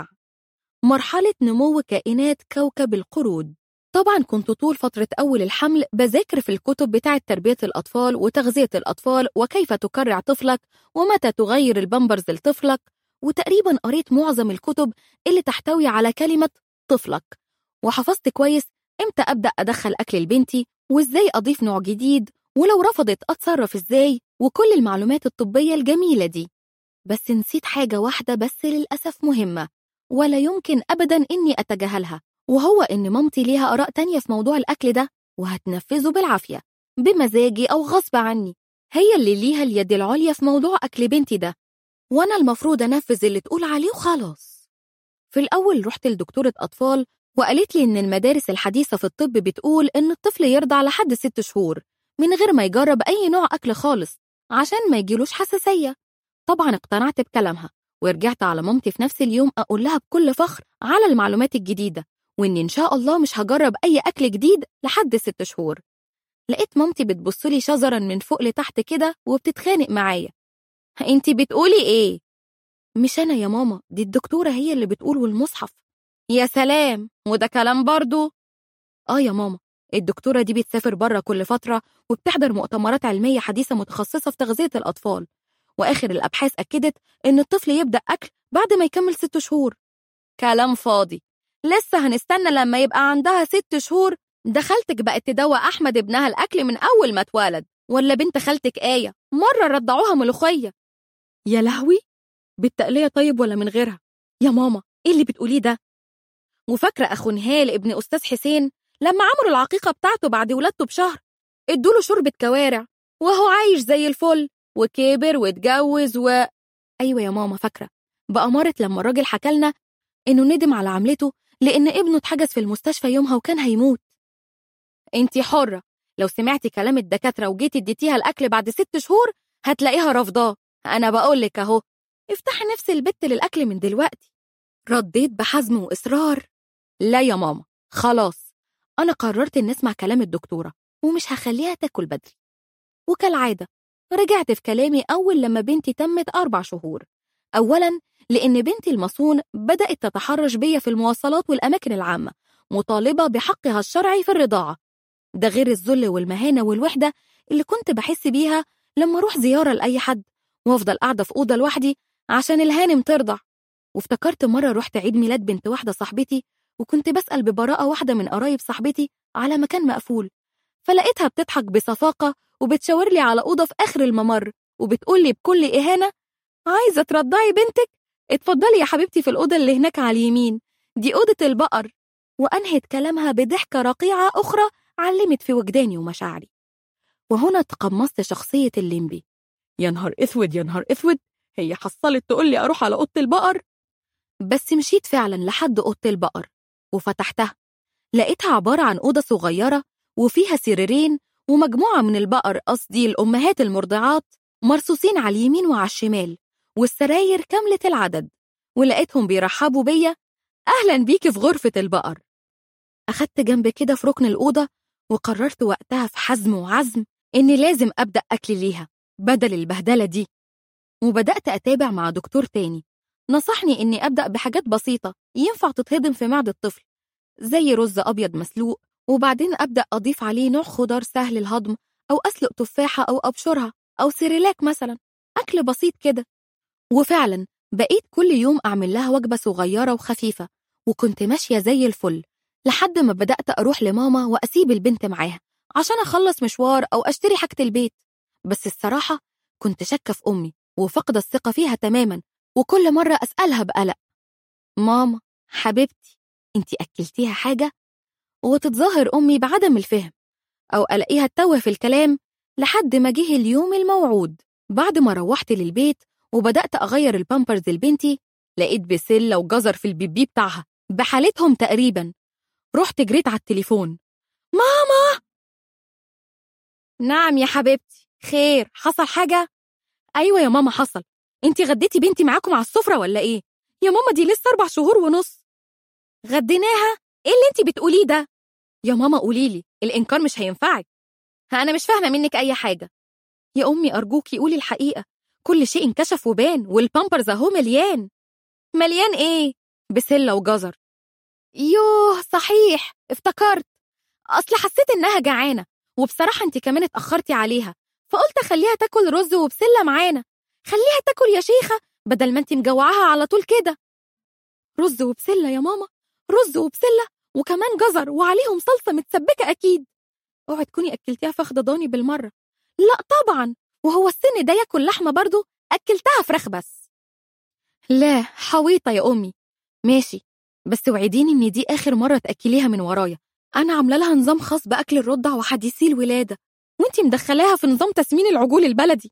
مرحلة نمو كائنات كوكب القرود طبعا كنت طول فترة أول الحمل بذاكر في الكتب بتاعة تربية الأطفال وتغذية الأطفال وكيف تكرع طفلك ومتى تغير البامبرز لطفلك وتقريبا قريت معظم الكتب اللي تحتوي على كلمة طفلك وحفظت كويس امتى أبدأ أدخل أكل لبنتي وإزاي أضيف نوع جديد ولو رفضت أتصرف إزاي وكل المعلومات الطبية الجميلة دي بس نسيت حاجة واحدة بس للأسف مهمة ولا يمكن أبدا إني أتجاهلها وهو إن مامتي ليها آراء تانية في موضوع الأكل ده وهتنفذه بالعافية بمزاجي أو غصب عني هي اللي ليها اليد العليا في موضوع أكل بنتي ده وأنا المفروض أنفذ اللي تقول عليه وخلاص في الأول رحت لدكتورة أطفال وقالت لي إن المدارس الحديثة في الطب بتقول إن الطفل يرضع لحد ست شهور من غير ما يجرب أي نوع أكل خالص عشان ما يجيلوش حساسية طبعا اقتنعت بكلامها ورجعت على مامتي في نفس اليوم أقول لها بكل فخر على المعلومات الجديدة وإني إن شاء الله مش هجرب أي أكل جديد لحد ست شهور لقيت مامتي بتبصلي شزرا من فوق لتحت كده وبتتخانق معايا انتي بتقولي ايه؟ مش أنا يا ماما دي الدكتورة هي اللي بتقول والمصحف يا سلام وده كلام برضو آه يا ماما الدكتورة دي بتسافر بره كل فترة وبتحضر مؤتمرات علمية حديثة متخصصة في تغذية الأطفال وآخر الأبحاث أكدت إن الطفل يبدأ أكل بعد ما يكمل ست شهور كلام فاضي لسه هنستنى لما يبقى عندها ست شهور ده خالتك بقت تدوق أحمد ابنها الأكل من أول ما اتولد ولا بنت خالتك آية مرة رضعوها ملوخية يا لهوي بالتقلية طيب ولا من غيرها يا ماما إيه اللي بتقوليه ده وفاكرة أخو نهال ابن أستاذ حسين لما عملوا العقيقة بتاعته بعد ولادته بشهر ادوله شوربة كوارع وهو عايش زي الفل وكبر واتجوز و أيوة يا ماما فاكرة بأمارة لما الراجل حكالنا إنه ندم على عملته لأن ابنه اتحجز في المستشفى يومها وكان هيموت انتي حرة لو سمعتي كلام الدكاترة وجيتي اديتيها الأكل بعد ست شهور هتلاقيها رافضاه أنا بقولك أهو افتحي نفس البت للأكل من دلوقتي رديت بحزم وإصرار لا يا ماما خلاص أنا قررت إن أسمع كلام الدكتورة ومش هخليها تاكل بدري وكالعادة رجعت في كلامي أول لما بنتي تمت أربع شهور أولاً لأن بنتي المصون بدأت تتحرش بيا في المواصلات والأماكن العامة مطالبة بحقها الشرعي في الرضاعة ده غير الذل والمهانة والوحدة اللي كنت بحس بيها لما أروح زيارة لأي حد وأفضل قاعدة في أوضة لوحدي عشان الهانم ترضع وافتكرت مرة رحت عيد ميلاد بنت واحدة صاحبتي وكنت بسأل ببراءة واحدة من قرايب صاحبتي على مكان مقفول فلقيتها بتضحك بصفاقة وبتشاور لي على أوضة في آخر الممر وبتقول لي بكل إهانة عايزة ترضعي بنتك؟ اتفضلي يا حبيبتي في الأوضة اللي هناك على اليمين دي أوضة البقر وأنهت كلامها بضحكة رقيعة أخرى علمت في وجداني ومشاعري وهنا تقمصت شخصية الليمبي يا نهار اسود يا نهار اسود هي حصلت تقول لي أروح على أوضة البقر بس مشيت فعلا لحد أوضة البقر وفتحتها لقيتها عبارة عن أوضة صغيرة وفيها سريرين ومجموعة من البقر قصدي الأمهات المرضعات مرصوصين على اليمين وعلى الشمال والسراير كاملة العدد ولقيتهم بيرحبوا بيا أهلا بيكي في غرفة البقر أخدت جنب كده في ركن الأوضة وقررت وقتها في حزم وعزم إني لازم أبدأ أكل ليها بدل البهدلة دي وبدأت أتابع مع دكتور تاني نصحني إني أبدأ بحاجات بسيطة ينفع تتهضم في معدة الطفل زي رز أبيض مسلوق وبعدين أبدأ أضيف عليه نوع خضار سهل الهضم أو أسلق تفاحة أو أبشرها أو سيريلاك مثلا أكل بسيط كده وفعلا بقيت كل يوم أعمل لها وجبة صغيرة وخفيفة وكنت ماشية زي الفل لحد ما بدأت أروح لماما وأسيب البنت معاها عشان أخلص مشوار أو أشتري حاجة البيت بس الصراحة كنت شاكة في أمي وفقد الثقة فيها تماما وكل مرة أسألها بقلق ماما حبيبتي انتي أكلتيها حاجة؟ وتتظاهر أمي بعدم الفهم أو ألاقيها تتوه في الكلام لحد ما جه اليوم الموعود بعد ما روحت للبيت وبدأت أغير البامبرز لبنتي لقيت بسلة وجزر في البيبي بتاعها بحالتهم تقريبا رحت جريت على التليفون ماما نعم يا حبيبتي خير حصل حاجة؟ أيوة يا ماما حصل انتي غديتي بنتي معاكم على السفرة ولا ايه؟ يا ماما دي لسه أربع شهور ونص غديناها؟ ايه اللي انتي بتقوليه ده؟ يا ماما قوليلي الإنكار مش هينفعك أنا مش فاهمة منك أي حاجة يا أمي أرجوكي قولي الحقيقة كل شيء انكشف وبان والبامبرز أهو مليان مليان إيه؟ بسلة وجزر يوه صحيح افتكرت أصل حسيت إنها جعانة وبصراحة انت كمان اتأخرتي عليها فقلت أخليها تاكل رز وبسلة معانا خليها تاكل يا شيخة بدل ما انت مجوعاها على طول كده رز وبسلة يا ماما رز وبسلة وكمان جزر وعليهم صلصة متسبكة أكيد اوعي تكوني أكلتيها فخد ضاني بالمرة لا طبعا وهو السن ده ياكل لحمة برضو أكلتها فراخ بس لا حويطة يا أمي ماشي بس وعديني إن دي آخر مرة تأكليها من ورايا أنا عاملة لها نظام خاص بأكل الرضع وحديثي الولادة وانتي مدخلاها في نظام تسمين العجول البلدي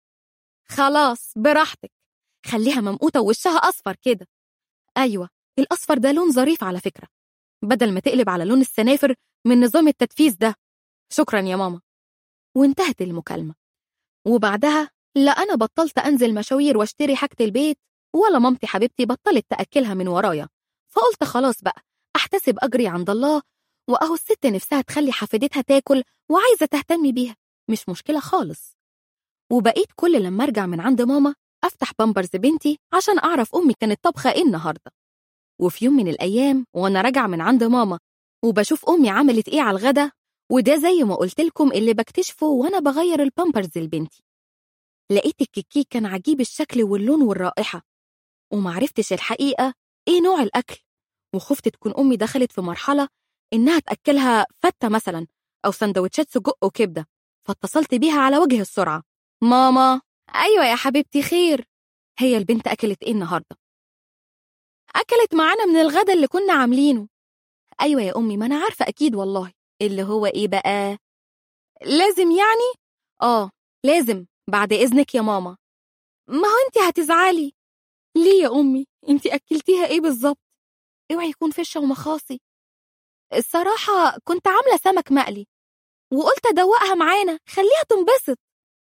خلاص براحتك خليها ممقوتة ووشها أصفر كده أيوة الأصفر ده لون ظريف على فكرة بدل ما تقلب على لون السنافر من نظام التدفيس ده شكرا يا ماما وانتهت المكالمة وبعدها لا أنا بطلت أنزل مشاوير واشتري حاجة البيت ولا مامتي حبيبتي بطلت تأكلها من ورايا فقلت خلاص بقى أحتسب أجري عند الله وأهو الست نفسها تخلي حفيدتها تاكل وعايزة تهتم بيها مش مشكلة خالص وبقيت كل لما أرجع من عند ماما أفتح بامبرز بنتي عشان أعرف أمي كانت طبخة إيه النهاردة وفي يوم من الأيام وأنا راجعة من عند ماما وبشوف أمي عملت إيه على الغدا وده زي ما قلت لكم اللي بكتشفه وأنا بغير البامبرز لبنتي لقيت الكيكي كان عجيب الشكل واللون والرائحة ومعرفتش الحقيقة إيه نوع الأكل وخفت تكون أمي دخلت في مرحلة إنها تأكلها فتة مثلا أو سندوتشات سجق وكبدة فاتصلت بيها على وجه السرعة ماما أيوة يا حبيبتي خير هي البنت أكلت إيه النهاردة أكلت معانا من الغدا اللي كنا عاملينه أيوة يا أمي ما أنا عارفة أكيد والله اللي هو إيه بقى لازم يعني آه لازم بعد إذنك يا ماما ما هو أنت هتزعلي ليه يا أمي أنت أكلتيها إيه بالظبط اوعي يكون فشة ومخاصي الصراحة كنت عاملة سمك مقلي وقلت أدوقها معانا خليها تنبسط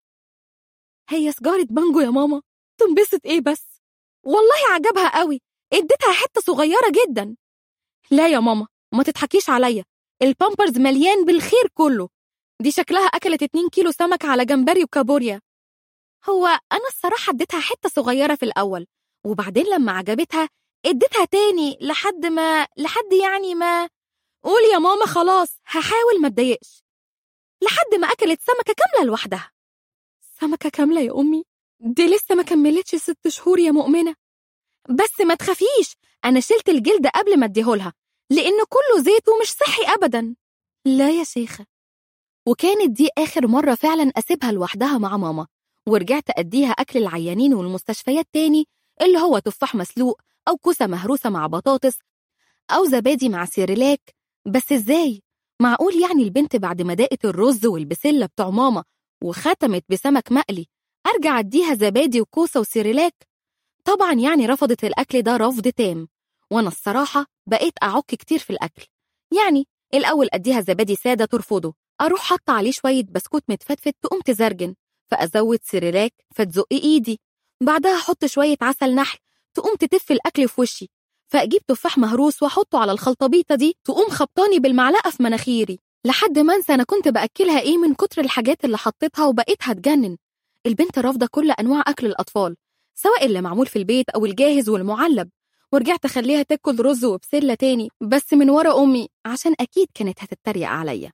هي سجارة بانجو يا ماما تنبسط إيه بس والله عجبها قوي اديتها حتة صغيرة جدا لا يا ماما ما تضحكيش عليا البامبرز مليان بالخير كله دي شكلها أكلت 2 كيلو سمك على جمبري وكابوريا هو أنا الصراحة اديتها حتة صغيرة في الأول وبعدين لما عجبتها اديتها تاني لحد ما لحد يعني ما قول يا ماما خلاص هحاول ما اتضايقش لحد ما أكلت سمكة كاملة لوحدها سمكة كاملة يا أمي دي لسه ما كملتش ست شهور يا مؤمنة بس ما تخافيش أنا شلت الجلد قبل ما اديهولها لأنه كله زيت ومش صحي أبدا لا يا شيخة وكانت دي آخر مرة فعلا أسيبها لوحدها مع ماما ورجعت أديها أكل العيانين والمستشفيات تاني اللي هو تفاح مسلوق أو كوسة مهروسة مع بطاطس أو زبادي مع سيريلاك بس إزاي؟ معقول يعني البنت بعد ما داقت الرز والبسلة بتوع ماما وختمت بسمك مقلي أرجع أديها زبادي وكوسة وسيريلاك؟ طبعا يعني رفضت الأكل ده رفض تام وأنا الصراحة بقيت أعك كتير في الأكل يعني الأول أديها زبادي سادة ترفضه أروح حاطة عليه شوية بسكوت متفتفت تقوم تزرجن فأزود سيريلاك فتزق إيدي بعدها أحط شوية عسل نحل تقوم تتف الأكل في وشي فأجيب تفاح مهروس وأحطه على الخلطبيطة دي تقوم خبطاني بالمعلقة في مناخيري لحد ما انسى أنا كنت بأكلها إيه من كتر الحاجات اللي حطيتها وبقيت هتجنن البنت رافضة كل أنواع أكل الأطفال سواء اللي معمول في البيت أو الجاهز والمعلب ورجعت أخليها تاكل رز وبسلة تاني بس من ورا أمي عشان أكيد كانت هتتريق عليا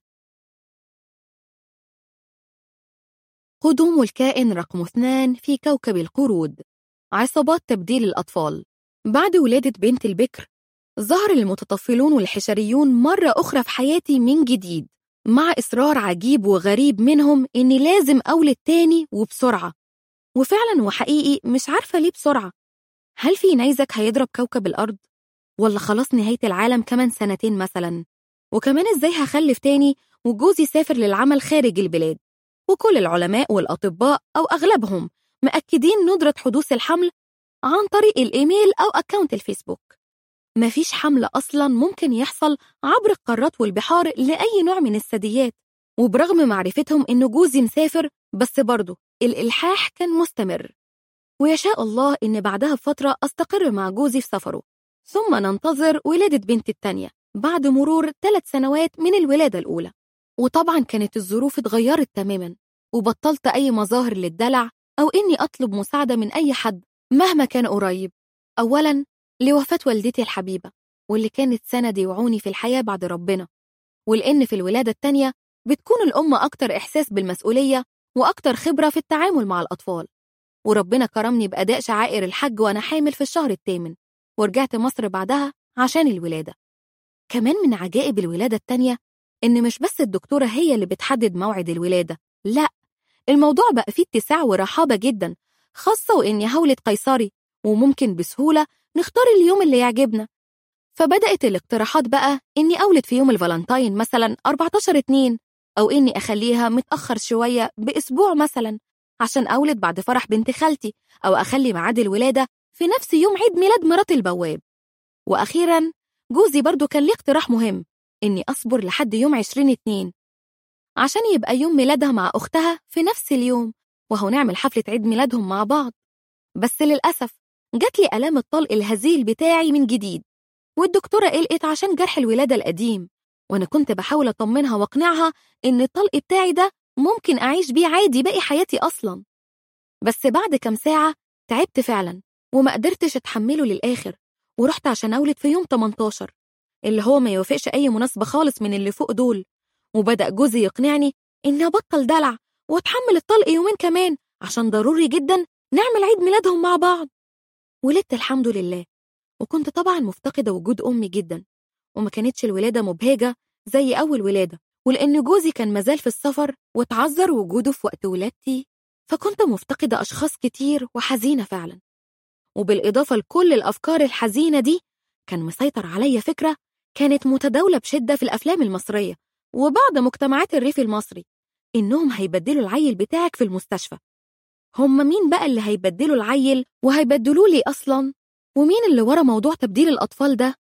قدوم الكائن رقم اثنان في كوكب القرود عصابات تبديل الأطفال بعد ولادة بنت البكر ظهر المتطفلون والحشريون مرة أخرى في حياتي من جديد مع إصرار عجيب وغريب منهم إني لازم أولد تاني وبسرعة وفعلا وحقيقي مش عارفة ليه بسرعة هل في نيزك هيضرب كوكب الأرض؟ ولا خلاص نهاية العالم كمان سنتين مثلا؟ وكمان إزاي هخلف تاني وجوزي سافر للعمل خارج البلاد وكل العلماء والأطباء أو أغلبهم مأكدين ندرة حدوث الحمل عن طريق الإيميل أو أكاونت الفيسبوك مفيش حمل أصلا ممكن يحصل عبر القارات والبحار لأي نوع من الثدييات وبرغم معرفتهم إن جوزي مسافر بس برضه الإلحاح كان مستمر ويشاء الله إن بعدها بفترة أستقر مع جوزي في سفره ثم ننتظر ولادة بنت التانية بعد مرور ثلاث سنوات من الولادة الأولى وطبعا كانت الظروف اتغيرت تماما وبطلت أي مظاهر للدلع أو إني أطلب مساعدة من أي حد مهما كان قريب أولا لوفاة والدتي الحبيبة واللي كانت سندي وعوني في الحياة بعد ربنا ولأن في الولادة التانية بتكون الأم أكتر إحساس بالمسؤولية وأكتر خبرة في التعامل مع الأطفال وربنا كرمني بأداء شعائر الحج وأنا حامل في الشهر الثامن ورجعت مصر بعدها عشان الولادة كمان من عجائب الولادة التانية إن مش بس الدكتورة هي اللي بتحدد موعد الولادة لا الموضوع بقى فيه اتساع ورحابة جدا خاصة وإني هولد قيصري وممكن بسهولة نختار اليوم اللي يعجبنا فبدأت الاقتراحات بقى إني أولد في يوم الفالنتاين مثلا 14 2 أو إني أخليها متأخر شوية بأسبوع مثلا عشان أولد بعد فرح بنت خالتي أو أخلي ميعاد الولادة في نفس يوم عيد ميلاد مرات البواب وأخيرا جوزي برضو كان ليه اقتراح مهم إني أصبر لحد يوم 20 2 عشان يبقى يوم ميلادها مع أختها في نفس اليوم وهو نعمل حفلة عيد ميلادهم مع بعض بس للأسف جات لي آلام الطلق الهزيل بتاعي من جديد والدكتورة قلقت عشان جرح الولادة القديم وأنا كنت بحاول أطمنها وأقنعها إن الطلق بتاعي ده ممكن أعيش بيه عادي باقي حياتي أصلا بس بعد كام ساعة تعبت فعلا وما قدرتش أتحمله للآخر ورحت عشان أولد في يوم 18 اللي هو ما يوافقش أي مناسبة خالص من اللي فوق دول وبدأ جوزي يقنعني إني أبطل دلع وأتحمل الطلق يومين كمان عشان ضروري جدا نعمل عيد ميلادهم مع بعض ولدت الحمد لله وكنت طبعا مفتقدة وجود أمي جدا وما كانتش الولادة مبهجة زي أول ولادة ولأن جوزي كان مازال في السفر وتعذر وجوده في وقت ولادتي فكنت مفتقدة أشخاص كتير وحزينة فعلا وبالإضافة لكل الأفكار الحزينة دي كان مسيطر عليا فكرة كانت متداولة بشدة في الأفلام المصرية وبعض مجتمعات الريف المصري إنهم هيبدلوا العيل بتاعك في المستشفى هم مين بقى اللي هيبدلوا العيل وهيبدلوا لي أصلا؟ ومين اللي ورا موضوع تبديل الأطفال ده؟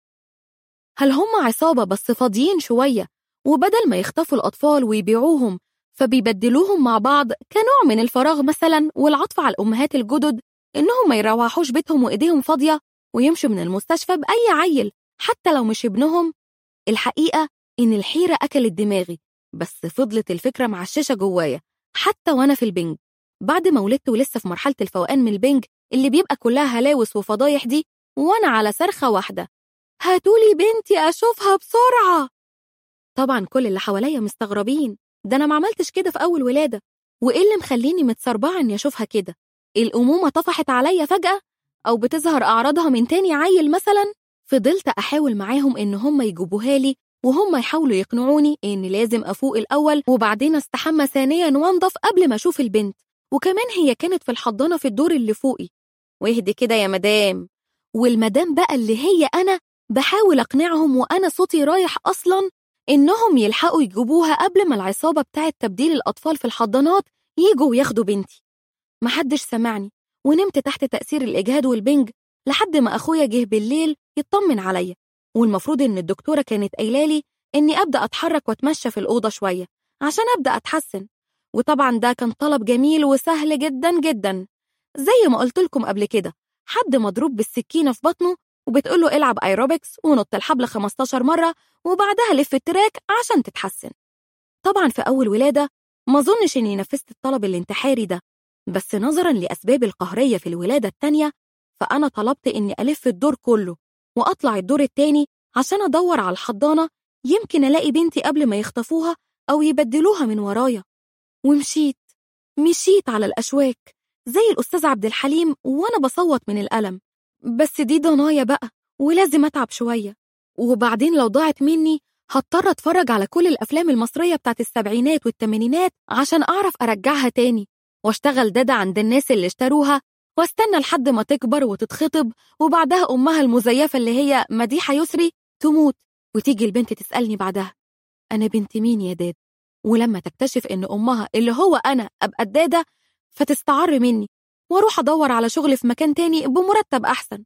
هل هم عصابة بس فاضيين شوية وبدل ما يخطفوا الأطفال ويبيعوهم فبيبدلوهم مع بعض كنوع من الفراغ مثلا والعطف على الأمهات الجدد إنهم ما يروحوش بيتهم وإيديهم فاضية ويمشوا من المستشفى بأي عيل حتى لو مش ابنهم الحقيقة إن الحيرة أكلت دماغي بس فضلت الفكرة معششة جوايا حتى وأنا في البنج بعد ما ولدت ولسه في مرحلة الفوقان من البنج اللي بيبقى كلها هلاوس وفضايح دي وأنا على صرخة واحدة هاتولي بنتي أشوفها بسرعة طبعا كل اللي حواليا مستغربين ده أنا ما عملتش كده في أول ولادة وإيه اللي مخليني متسربعة إني أشوفها كده الأمومة طفحت عليا فجأة أو بتظهر أعراضها من تاني عيل مثلا فضلت أحاول معاهم إن هم يجيبوها لي وهم يحاولوا يقنعوني إن لازم أفوق الأول وبعدين أستحمى ثانيا وأنضف قبل ما أشوف البنت وكمان هي كانت في الحضانة في الدور اللي فوقي واهدي كده يا مدام والمدام بقى اللي هي أنا بحاول أقنعهم وأنا صوتي رايح أصلا إنهم يلحقوا يجيبوها قبل ما العصابة بتاعة تبديل الأطفال في الحضانات يجوا وياخدوا بنتي محدش سمعني ونمت تحت تأثير الإجهاد والبنج لحد ما أخويا جه بالليل يطمن عليا والمفروض إن الدكتورة كانت قايلالي إني أبدأ أتحرك وأتمشى في الأوضة شوية عشان أبدأ أتحسن وطبعا ده كان طلب جميل وسهل جدا جدا زي ما قلت لكم قبل كده حد مضروب بالسكينة في بطنه وبتقول له العب ايروبكس ونط الحبل 15 مرة وبعدها لف التراك عشان تتحسن طبعا في أول ولادة ما ظنش إني نفذت الطلب الانتحاري ده بس نظرا لأسباب القهرية في الولادة التانية فأنا طلبت إني ألف الدور كله وأطلع الدور التاني عشان أدور على الحضانة يمكن ألاقي بنتي قبل ما يخطفوها أو يبدلوها من ورايا ومشيت مشيت على الأشواك زي الأستاذ عبد الحليم وأنا بصوت من الألم بس دي ضنايا بقى ولازم أتعب شوية وبعدين لو ضاعت مني هضطر أتفرج على كل الأفلام المصرية بتاعت السبعينات والتمانينات عشان أعرف أرجعها تاني واشتغل دادا عند الناس اللي اشتروها واستنى لحد ما تكبر وتتخطب وبعدها أمها المزيفة اللي هي مديحة يسري تموت وتيجي البنت تسألني بعدها أنا بنت مين يا داد ولما تكتشف إن أمها اللي هو أنا أبقى الدادة فتستعر مني واروح ادور على شغل في مكان تاني بمرتب احسن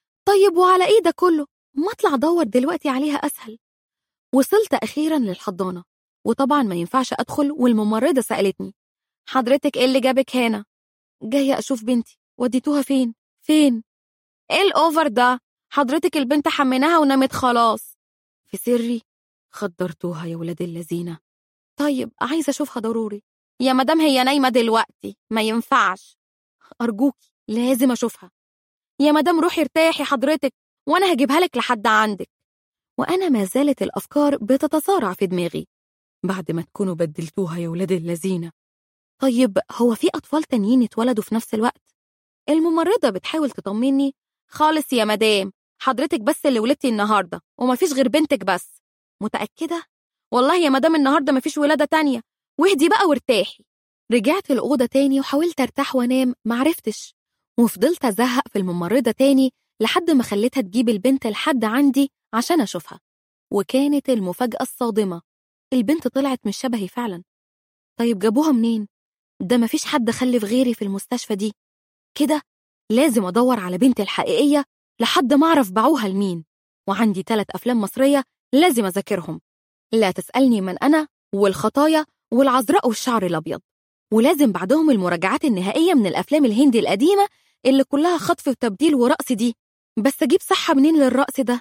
طيب وعلى ايه ده كله ما اطلع ادور دلوقتي عليها اسهل وصلت اخيرا للحضانه وطبعا ما ينفعش ادخل والممرضه سالتني حضرتك ايه اللي جابك هنا جايه اشوف بنتي وديتوها فين فين ايه الاوفر ده حضرتك البنت حميناها ونامت خلاص في سري خدرتوها يا ولاد اللذينه طيب عايزه اشوفها ضروري يا مدام هي نايمه دلوقتي ما ينفعش أرجوكي لازم أشوفها يا مدام روحي ارتاحي حضرتك وأنا هجيبها لك لحد عندك وأنا ما زالت الأفكار بتتصارع في دماغي بعد ما تكونوا بدلتوها يا ولاد اللذينة طيب هو في أطفال تانيين اتولدوا في نفس الوقت الممرضة بتحاول تطمني خالص يا مدام حضرتك بس اللي ولدتي النهاردة ومفيش غير بنتك بس متأكدة؟ والله يا مدام النهاردة مفيش ولادة تانية واهدي بقى وارتاحي رجعت الأوضة تاني وحاولت أرتاح وأنام معرفتش وفضلت أزهق في الممرضة تاني لحد ما خليتها تجيب البنت لحد عندي عشان أشوفها وكانت المفاجأة الصادمة البنت طلعت مش شبهي فعلا طيب جابوها منين؟ ده مفيش حد خلف غيري في المستشفى دي كده لازم أدور على بنتي الحقيقية لحد ما أعرف باعوها لمين وعندي ثلاث أفلام مصرية لازم أذاكرهم لا تسألني من أنا والخطايا والعذراء والشعر الأبيض ولازم بعدهم المراجعات النهائية من الأفلام الهندي القديمة اللي كلها خطف وتبديل ورقص دي بس أجيب صحة منين للرقص ده؟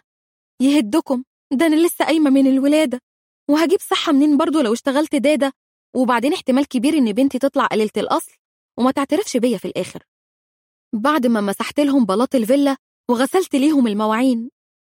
يهدكم ده أنا لسه قايمة من الولادة وهجيب صحة منين برضو لو اشتغلت دادة وبعدين احتمال كبير إن بنتي تطلع قليلة الأصل وما تعترفش بيا في الآخر بعد ما مسحت لهم بلاط الفيلا وغسلت ليهم المواعين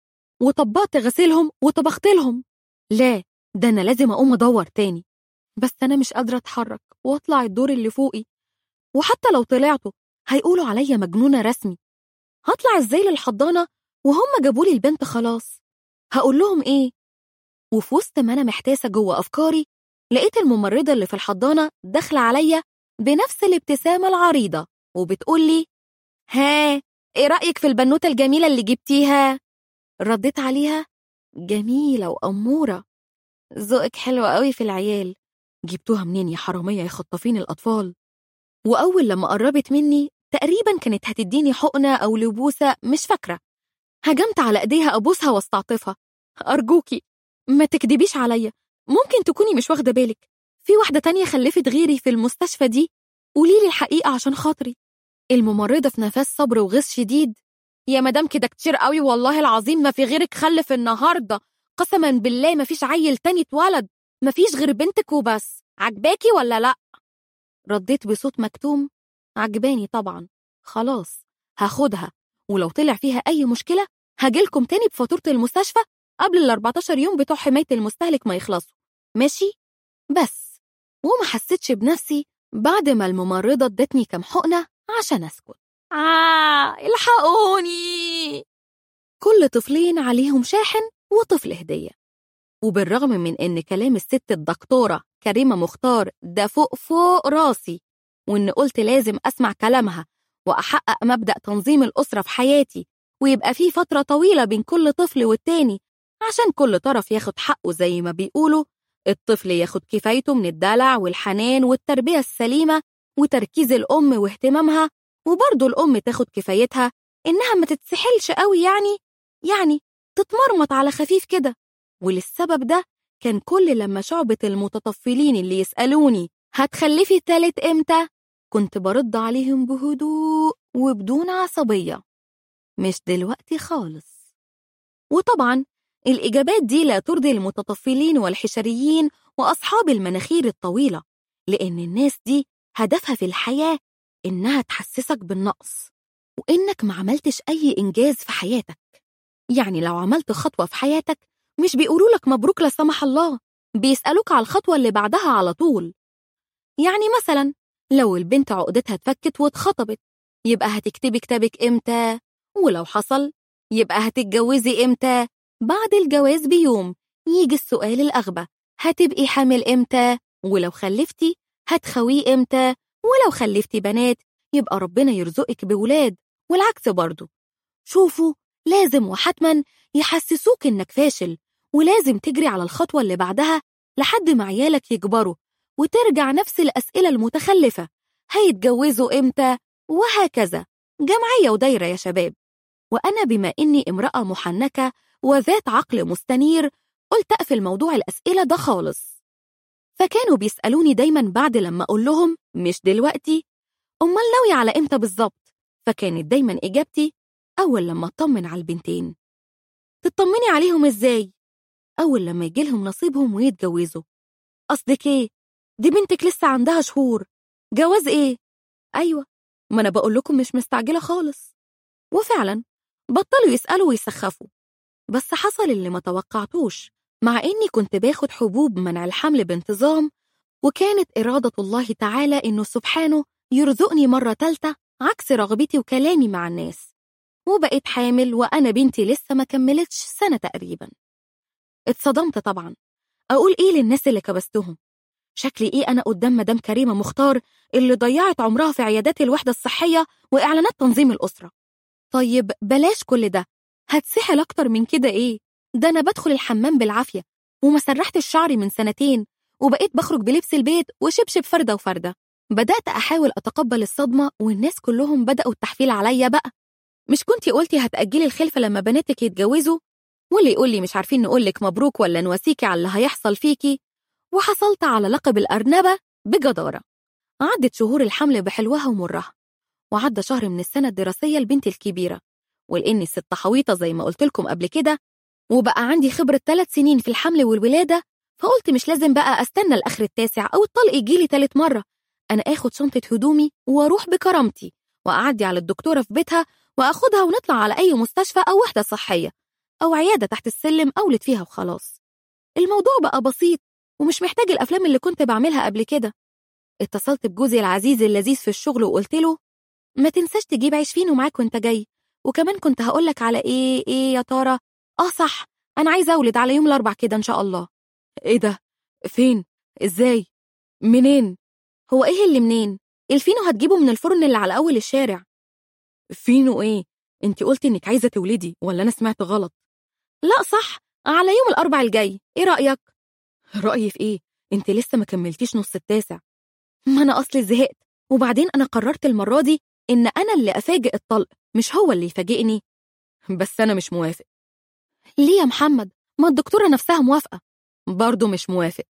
وطبقت غسيلهم وطبخت لهم لا ده أنا لازم أقوم أدور تاني بس أنا مش قادرة أتحرك وأطلع الدور اللي فوقي وحتى لو طلعته هيقولوا عليا مجنونة رسمي هطلع إزاي للحضانة وهم جابولي البنت خلاص هقول لهم إيه وفي وسط ما أنا محتاسة جوه أفكاري لقيت الممرضة اللي في الحضانة داخلة عليا بنفس الابتسامة العريضة وبتقولي ها إيه رأيك في البنوتة الجميلة اللي جبتيها؟ رديت عليها جميلة وأمورة ذوقك حلو قوي في العيال جبتوها منين يا حرامية يا خطافين الأطفال وأول لما قربت مني تقريبا كانت هتديني حقنة أو لبوسة مش فاكرة هجمت على إيديها أبوسها واستعطفها أرجوكي ما تكدبيش عليا ممكن تكوني مش واخدة بالك في واحدة تانية خلفت غيري في المستشفى دي قوليلي الحقيقة عشان خاطري الممرضة في نفس صبر وغيظ شديد يا مدام كده كتير قوي والله العظيم ما في غيرك خلف النهاردة قسما بالله ما فيش عيل تاني اتولد ما فيش غير بنتك وبس عجباكي ولا لأ؟ رديت بصوت مكتوم عجباني طبعا خلاص هاخدها ولو طلع فيها أي مشكلة هجيلكم تاني بفاتورة المستشفى قبل ال 14 يوم بتوع حماية المستهلك ما يخلصوا ماشي؟ بس وما حسيتش بنفسي بعد ما الممرضة ادتني كام حقنة عشان أسكت آه الحقوني كل طفلين عليهم شاحن وطفل هدية وبالرغم من إن كلام الست الدكتورة كريمة مختار ده فوق فوق راسي وإن قلت لازم أسمع كلامها وأحقق مبدأ تنظيم الأسرة في حياتي ويبقى في فترة طويلة بين كل طفل والتاني عشان كل طرف ياخد حقه زي ما بيقولوا الطفل ياخد كفايته من الدلع والحنان والتربية السليمة وتركيز الأم واهتمامها وبرضه الأم تاخد كفايتها إنها ما تتسحلش قوي يعني يعني تتمرمط على خفيف كده وللسبب ده كان كل لما شعبة المتطفلين اللي يسألوني هتخلفي التالت إمتى؟ كنت برد عليهم بهدوء وبدون عصبية مش دلوقتي خالص وطبعا الإجابات دي لا ترضي المتطفلين والحشريين وأصحاب المناخير الطويلة لأن الناس دي هدفها في الحياة إنها تحسسك بالنقص وإنك ما عملتش أي إنجاز في حياتك يعني لو عملت خطوة في حياتك مش بيقولوا لك مبروك لا سمح الله بيسألوك على الخطوة اللي بعدها على طول يعني مثلا لو البنت عقدتها اتفكت واتخطبت يبقى هتكتبي كتابك إمتى ولو حصل يبقى هتتجوزي إمتى بعد الجواز بيوم يجي السؤال الأغبى هتبقي حامل إمتى ولو خلفتي هتخويه إمتى ولو خلفتي بنات يبقى ربنا يرزقك بولاد والعكس برضه شوفوا لازم وحتما يحسسوك إنك فاشل ولازم تجري على الخطوة اللي بعدها لحد ما عيالك يكبروا وترجع نفس الأسئلة المتخلفة هيتجوزوا إمتى وهكذا جمعية ودايرة يا شباب وأنا بما إني امرأة محنكة وذات عقل مستنير قلت أقفل موضوع الأسئلة ده خالص فكانوا بيسألوني دايما بعد لما أقول لهم مش دلوقتي أمال ناوية على إمتى بالظبط فكانت دايما إجابتي أول لما أطمن على البنتين تطمني عليهم إزاي؟ أول لما يجيلهم نصيبهم ويتجوزوا قصدك إيه؟ دي بنتك لسه عندها شهور جواز إيه؟ أيوة ما أنا بقول لكم مش مستعجلة خالص وفعلا بطلوا يسألوا ويسخفوا بس حصل اللي ما توقعتوش مع إني كنت باخد حبوب منع الحمل بانتظام وكانت إرادة الله تعالى إنه سبحانه يرزقني مرة تالتة عكس رغبتي وكلامي مع الناس وبقيت حامل وأنا بنتي لسه ما كملتش سنة تقريبا اتصدمت طبعا أقول إيه للناس اللي كبستهم شكلي إيه أنا قدام مدام كريمة مختار اللي ضيعت عمرها في عيادات الوحدة الصحية وإعلانات تنظيم الأسرة طيب بلاش كل ده هتسحل أكتر من كده إيه ده أنا بدخل الحمام بالعافية وما سرحتش شعري من سنتين وبقيت بخرج بلبس البيت وشبشب فردة وفردة بدأت أحاول أتقبل الصدمة والناس كلهم بدأوا التحفيل عليا بقى مش كنتي قلتي هتأجلي الخلفة لما بناتك يتجوزوا واللي يقول لي مش عارفين نقولك مبروك ولا نواسيكي على اللي هيحصل فيكي وحصلت على لقب الأرنبة بجدارة عدت شهور الحمل بحلوها ومرها وعدى شهر من السنة الدراسية لبنتي الكبيرة ولأني الست حويطة زي ما قلت لكم قبل كده وبقى عندي خبرة ثلاث سنين في الحمل والولادة فقلت مش لازم بقى أستنى الآخر التاسع أو الطلق يجيلي تالت مرة أنا آخد شنطة هدومي وأروح بكرامتي وأعدي على الدكتورة في بيتها وأخدها ونطلع على أي مستشفى أو وحدة صحية أو عيادة تحت السلم أولد فيها وخلاص الموضوع بقى بسيط ومش محتاج الأفلام اللي كنت بعملها قبل كده اتصلت بجوزي العزيز اللذيذ في الشغل وقلت له ما تنساش تجيب عيش فينو معاك وانت جاي وكمان كنت هقولك على ايه ايه يا ترى اه صح انا عايزه اولد على يوم الاربع كده ان شاء الله ايه ده فين ازاي منين هو ايه اللي منين الفينو هتجيبه من الفرن اللي على اول الشارع فينو ايه انت قلتي انك عايزه تولدي ولا انا سمعت غلط لا صح على يوم الاربع الجاي ايه رايك رايي في ايه انت لسه ما كملتيش نص التاسع ما انا اصلي زهقت وبعدين انا قررت المره دي ان انا اللي افاجئ الطلق مش هو اللي يفاجئني بس انا مش موافق ليه يا محمد ما الدكتوره نفسها موافقه برضه مش موافق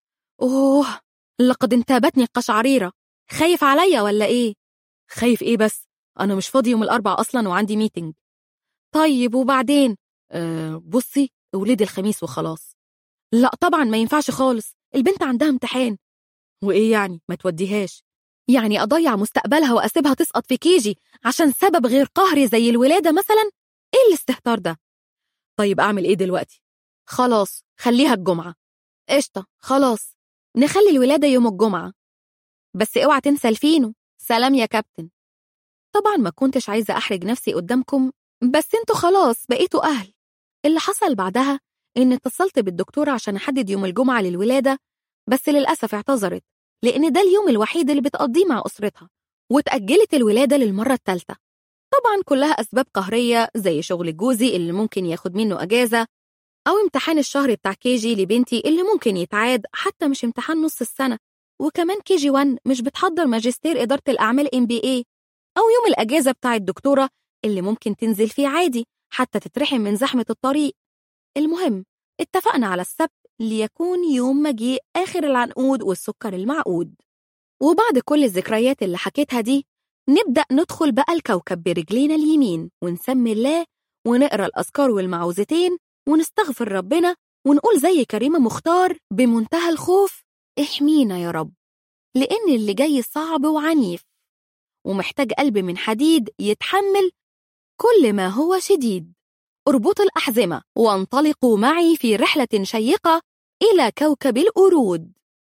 اوه لقد انتابتني القشعريره خايف عليا ولا ايه خايف ايه بس انا مش فاضي يوم الاربع اصلا وعندي ميتنج طيب وبعدين أه بصي ولدي الخميس وخلاص لا طبعا ما ينفعش خالص البنت عندها امتحان وايه يعني ما توديهاش يعني اضيع مستقبلها واسيبها تسقط في كيجي عشان سبب غير قهري زي الولاده مثلا ايه الاستهتار ده طيب اعمل ايه دلوقتي خلاص خليها الجمعه قشطه خلاص نخلي الولاده يوم الجمعه بس اوعى تنسى الفينو سلام يا كابتن طبعا ما كنتش عايزه احرج نفسي قدامكم بس انتوا خلاص بقيتوا اهل اللي حصل بعدها إن اتصلت بالدكتورة عشان أحدد يوم الجمعة للولادة بس للأسف اعتذرت لأن ده اليوم الوحيد اللي بتقضيه مع أسرتها وتأجلت الولادة للمرة الثالثة طبعا كلها أسباب قهرية زي شغل جوزي اللي ممكن ياخد منه أجازة أو امتحان الشهر بتاع كيجي لبنتي اللي ممكن يتعاد حتى مش امتحان نص السنة وكمان كيجي 1 مش بتحضر ماجستير إدارة الأعمال ام بي اي أو يوم الأجازة بتاع الدكتورة اللي ممكن تنزل فيه عادي حتى تترحم من زحمة الطريق المهم اتفقنا على السبت ليكون يوم مجيء آخر العنقود والسكر المعقود وبعد كل الذكريات اللي حكيتها دي نبدأ ندخل بقى الكوكب برجلينا اليمين ونسمي الله ونقرأ الأذكار والمعوذتين ونستغفر ربنا ونقول زي كريمة مختار بمنتهى الخوف احمينا يا رب لأن اللي جاي صعب وعنيف ومحتاج قلب من حديد يتحمل كل ما هو شديد اربطوا الأحزمة وانطلقوا معي في رحلة شيقة إلى كوكب القرود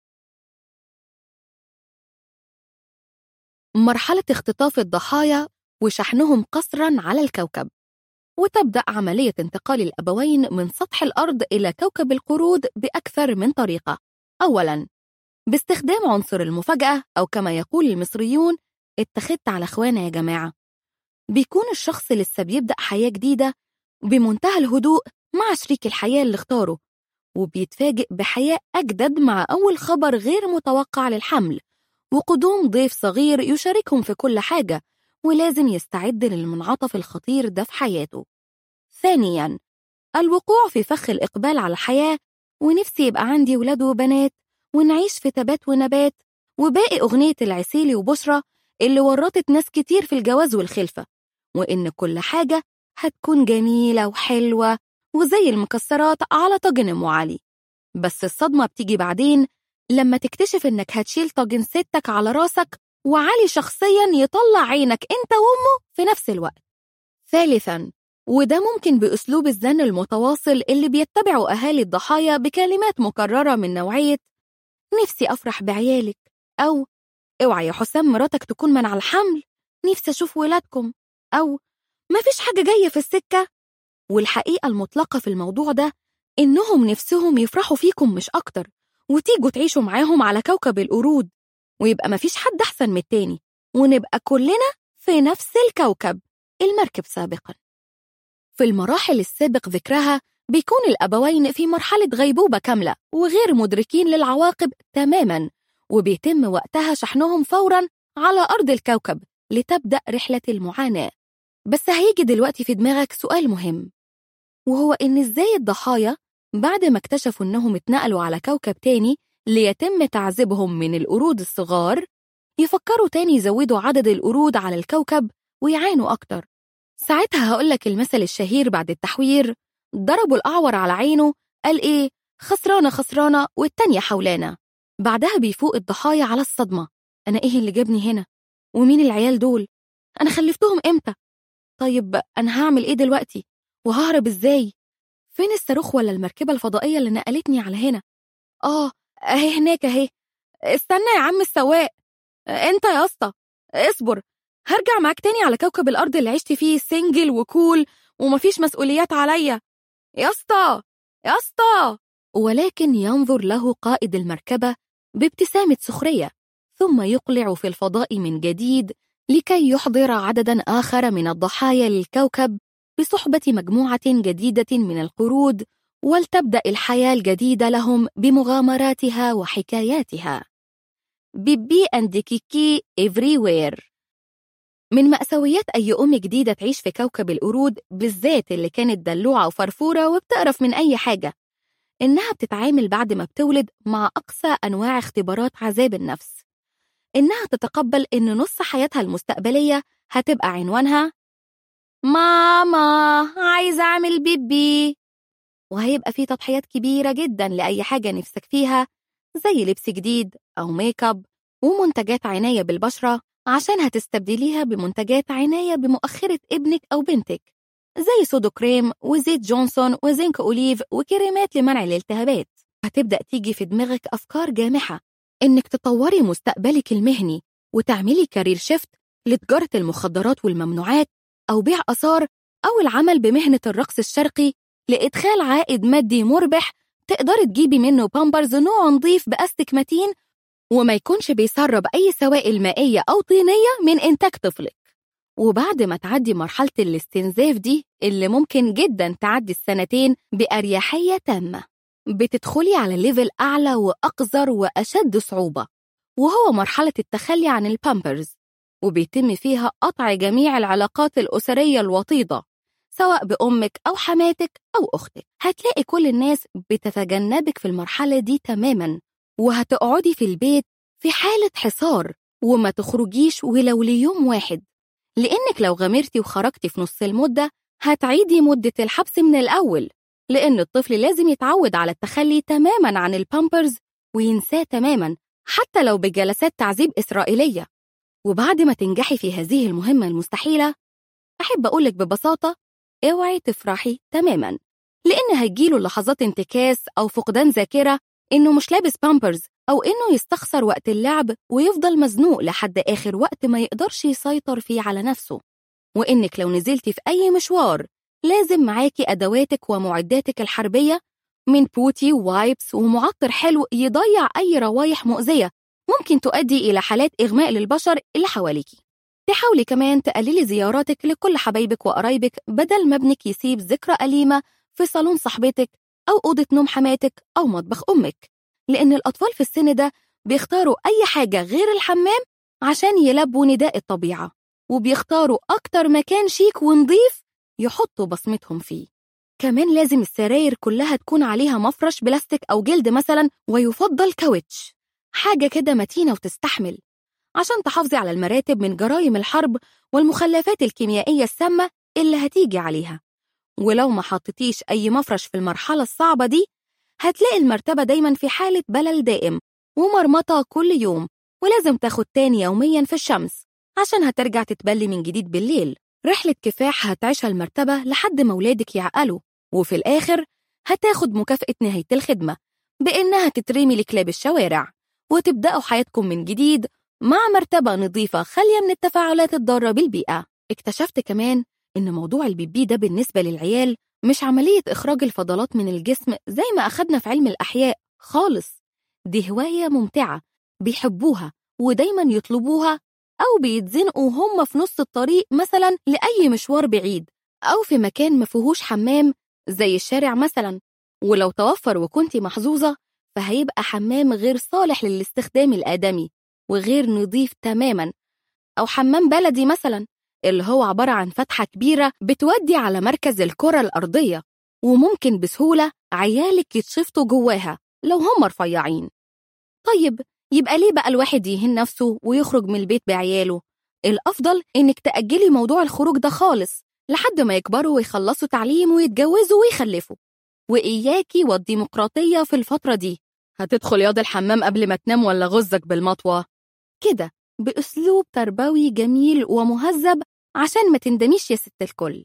مرحلة اختطاف الضحايا وشحنهم قصرا على الكوكب وتبدأ عملية انتقال الأبوين من سطح الأرض إلى كوكب القرود بأكثر من طريقة أولاً باستخدام عنصر المفاجأة أو كما يقول المصريون اتخذت على أخوانا يا جماعة بيكون الشخص لسه بيبدأ حياة جديدة بمنتهى الهدوء مع شريك الحياة اللي اختاره وبيتفاجئ بحياة أجدد مع أول خبر غير متوقع للحمل وقدوم ضيف صغير يشاركهم في كل حاجة ولازم يستعد للمنعطف الخطير ده في حياته ثانياً الوقوع في فخ الإقبال على الحياة ونفسي يبقى عندي ولاد وبنات ونعيش في تبات ونبات وباقي أغنية العسيلي وبشرى اللي ورطت ناس كتير في الجواز والخلفة وإن كل حاجة هتكون جميلة وحلوة وزي المكسرات على طاجن أم علي بس الصدمة بتيجي بعدين لما تكتشف إنك هتشيل طاجن ستك على راسك وعلي شخصيا يطلع عينك أنت وأمه في نفس الوقت ثالثا وده ممكن بأسلوب الزن المتواصل اللي بيتبعه أهالي الضحايا بكلمات مكررة من نوعية نفسي أفرح بعيالك أو اوعى يا حسام مراتك تكون منع الحمل نفسي أشوف ولادكم أو مفيش حاجة جاية في السكة والحقيقة المطلقة في الموضوع ده إنهم نفسهم يفرحوا فيكم مش أكتر وتيجوا تعيشوا معاهم على كوكب القرود ويبقى مفيش حد أحسن من التاني ونبقى كلنا في نفس الكوكب المركب سابقا في المراحل السابق ذكرها بيكون الأبوين في مرحلة غيبوبة كاملة وغير مدركين للعواقب تماما وبيتم وقتها شحنهم فورا على أرض الكوكب لتبدأ رحلة المعاناة بس هيجي دلوقتي في دماغك سؤال مهم وهو إن إزاي الضحايا بعد ما اكتشفوا إنهم اتنقلوا على كوكب تاني ليتم تعذيبهم من القرود الصغار يفكروا تاني يزودوا عدد القرود على الكوكب ويعانوا أكتر ساعتها هقولك المثل الشهير بعد التحوير ضربوا الأعور على عينه قال إيه خسرانة خسرانة والتانية حولانا بعدها بيفوق الضحايا على الصدمة أنا إيه اللي جابني هنا ومين العيال دول أنا خلفتهم إمتى طيب أنا هعمل إيه دلوقتي وههرب إزاي فين الصاروخ ولا المركبة الفضائية اللي نقلتني على هنا آه أهي هناك أهي استنى يا عم السواق أنت يا اسطى اصبر هرجع معاك تاني على كوكب الأرض اللي عشت فيه سنجل وكول ومفيش مسؤوليات عليا يا اسطى يا اسطى ولكن ينظر له قائد المركبة بابتسامة سخرية ثم يقلع في الفضاء من جديد لكي يحضر عددا آخر من الضحايا للكوكب بصحبة مجموعة جديدة من القرود ولتبدأ الحياة الجديدة لهم بمغامراتها وحكاياتها بيبي أند كيكي everywhere من مأساويات أي أم جديدة تعيش في كوكب القرود بالذات اللي كانت دلوعة وفرفورة وبتقرف من أي حاجة إنها بتتعامل بعد ما بتولد مع أقصى أنواع اختبارات عذاب النفس إنها تتقبل إن نص حياتها المستقبلية هتبقى عنوانها ماما عايزة أعمل بيبي وهيبقى في تضحيات كبيرة جدا لأي حاجة نفسك فيها زي لبس جديد أو ميك اب ومنتجات عناية بالبشرة عشان هتستبدليها بمنتجات عناية بمؤخرة ابنك أو بنتك زي سودو كريم وزيت جونسون وزنك أوليف وكريمات لمنع الالتهابات هتبدأ تيجي في دماغك أفكار جامحة إنك تطوري مستقبلك المهني وتعملي كارير شيفت لتجارة المخدرات والممنوعات أو بيع آثار أو العمل بمهنة الرقص الشرقي لإدخال عائد مادي مربح تقدري تجيبي منه بامبرز نوع نظيف بأستك متين وما يكونش بيسرب أي سوائل مائية أو طينية من إنتاج طفلك وبعد ما تعدي مرحلة الاستنزاف دي اللي ممكن جدا تعدي السنتين بأريحية تامة بتدخلي على ليفل أعلى وأقذر وأشد صعوبة وهو مرحلة التخلي عن البامبرز وبيتم فيها قطع جميع العلاقات الأسرية الوطيدة سواء بأمك أو حماتك أو أختك هتلاقي كل الناس بتتجنبك في المرحلة دي تماما وهتقعدي في البيت في حالة حصار وما تخرجيش ولو ليوم واحد لأنك لو غامرتي وخرجتي في نص المدة هتعيدي مدة الحبس من الأول لأن الطفل لازم يتعود على التخلي تماما عن البامبرز وينساه تماما حتى لو بجلسات تعذيب إسرائيلية وبعد ما تنجحي في هذه المهمة المستحيلة أحب أقولك ببساطة اوعي تفرحي تماما لأن هيجيله لحظات انتكاس أو فقدان ذاكرة إنه مش لابس بامبرز أو إنه يستخسر وقت اللعب ويفضل مزنوق لحد آخر وقت ما يقدرش يسيطر فيه على نفسه وإنك لو نزلتي في أي مشوار لازم معاكي أدواتك ومعداتك الحربية من بوتي ووايبس ومعطر حلو يضيع أي روايح مؤذية ممكن تؤدي إلى حالات إغماء للبشر اللي حواليكي تحاولي كمان تقللي زياراتك لكل حبايبك وقرايبك بدل ما ابنك يسيب ذكرى أليمة في صالون صاحبتك أو أوضة نوم حماتك أو مطبخ أمك لأن الأطفال في السن ده بيختاروا أي حاجة غير الحمام عشان يلبوا نداء الطبيعة وبيختاروا أكتر مكان شيك ونضيف يحطوا بصمتهم فيه كمان لازم السراير كلها تكون عليها مفرش بلاستيك أو جلد مثلا ويفضل كاوتش حاجة كده متينة وتستحمل عشان تحافظي على المراتب من جرائم الحرب والمخلفات الكيميائية السامة اللي هتيجي عليها ولو ما حطيتيش أي مفرش في المرحلة الصعبة دي هتلاقي المرتبة دايما في حالة بلل دائم ومرمطة كل يوم ولازم تاخد تاني يوميا في الشمس عشان هترجع تتبلي من جديد بالليل رحلة كفاح هتعيشها المرتبة لحد ما ولادك يعقلوا وفي الآخر هتاخد مكافأة نهاية الخدمة بإنها تترمي لكلاب الشوارع وتبدأوا حياتكم من جديد مع مرتبة نظيفة خالية من التفاعلات الضارة بالبيئة اكتشفت كمان إن موضوع البيبي ده بالنسبة للعيال مش عملية إخراج الفضلات من الجسم زي ما أخدنا في علم الأحياء خالص دي هواية ممتعة بيحبوها ودايما يطلبوها أو بيتزنقوا هم في نص الطريق مثلا لأي مشوار بعيد أو في مكان ما فيهوش حمام زي الشارع مثلا ولو توفر وكنتي محظوظة فهيبقى حمام غير صالح للاستخدام الآدمي وغير نظيف تماما أو حمام بلدي مثلا اللي هو عبارة عن فتحة كبيرة بتودي على مركز الكرة الأرضية وممكن بسهولة عيالك يتشفطوا جواها لو هم رفيعين طيب يبقى ليه بقى الواحد يهين نفسه ويخرج من البيت بعياله الأفضل إنك تأجلي موضوع الخروج ده خالص لحد ما يكبروا ويخلصوا تعليم ويتجوزوا ويخلفوا وإياكي والديمقراطية في الفترة دي هتدخل ياض الحمام قبل ما تنام ولا غزك بالمطوة كده بأسلوب تربوي جميل ومهذب عشان ما تندميش يا ست الكل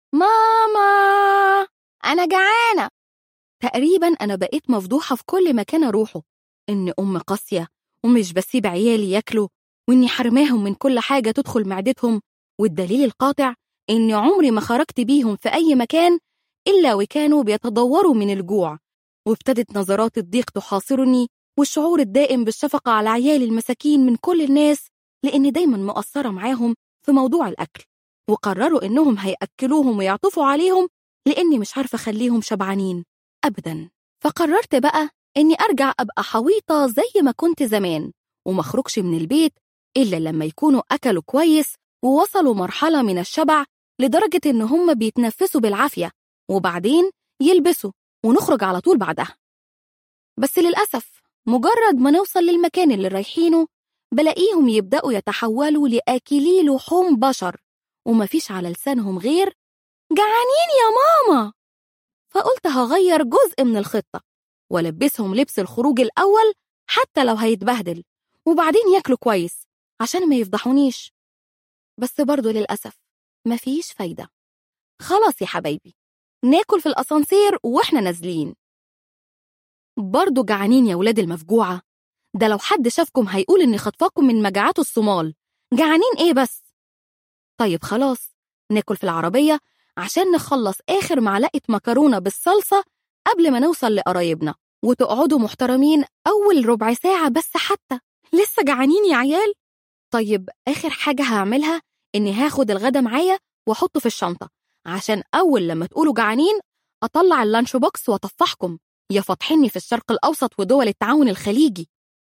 ماما أنا جعانة تقريبا أنا بقيت مفضوحة في كل مكان أروحه إن أم قاسية ومش بسيب عيالي ياكلوا وإني حرماهم من كل حاجة تدخل معدتهم والدليل القاطع إني عمري ما خرجت بيهم في أي مكان إلا وكانوا بيتضوروا من الجوع وابتدت نظرات الضيق تحاصرني والشعور الدائم بالشفقة على عيالي المساكين من كل الناس لأني دايما مقصرة معاهم في موضوع الأكل وقرروا إنهم هيأكلوهم ويعطفوا عليهم لأني مش عارفة أخليهم شبعانين أبدا فقررت بقى إني أرجع أبقى حويطة زي ما كنت زمان ومخرجش من البيت إلا لما يكونوا أكلوا كويس ووصلوا مرحلة من الشبع لدرجة إن هم بيتنفسوا بالعافية وبعدين يلبسوا ونخرج على طول بعدها بس للأسف مجرد ما نوصل للمكان اللي رايحينه بلاقيهم يبدأوا يتحولوا لآكلي لحوم بشر ومفيش على لسانهم غير جعانين يا ماما فقلت هغير جزء من الخطة ولبسهم لبس الخروج الأول حتى لو هيتبهدل وبعدين ياكلوا كويس عشان ما يفضحونيش بس برضه للأسف مفيش فايدة خلاص يا حبايبي ناكل في الأسانسير وإحنا نازلين برضه جعانين يا ولاد المفجوعة ده لو حد شافكم هيقول إني خطفاكم من مجاعات الصومال جعانين إيه بس طيب خلاص ناكل في العربية عشان نخلص آخر معلقة مكرونة بالصلصة قبل ما نوصل لقرايبنا وتقعدوا محترمين أول ربع ساعة بس حتى لسه جعانين يا عيال طيب آخر حاجة هعملها إني هاخد الغدا معايا وأحطه في الشنطة عشان أول لما تقولوا جعانين أطلع اللانش بوكس وأطفحكم يا فاتحيني في الشرق الأوسط ودول التعاون الخليجي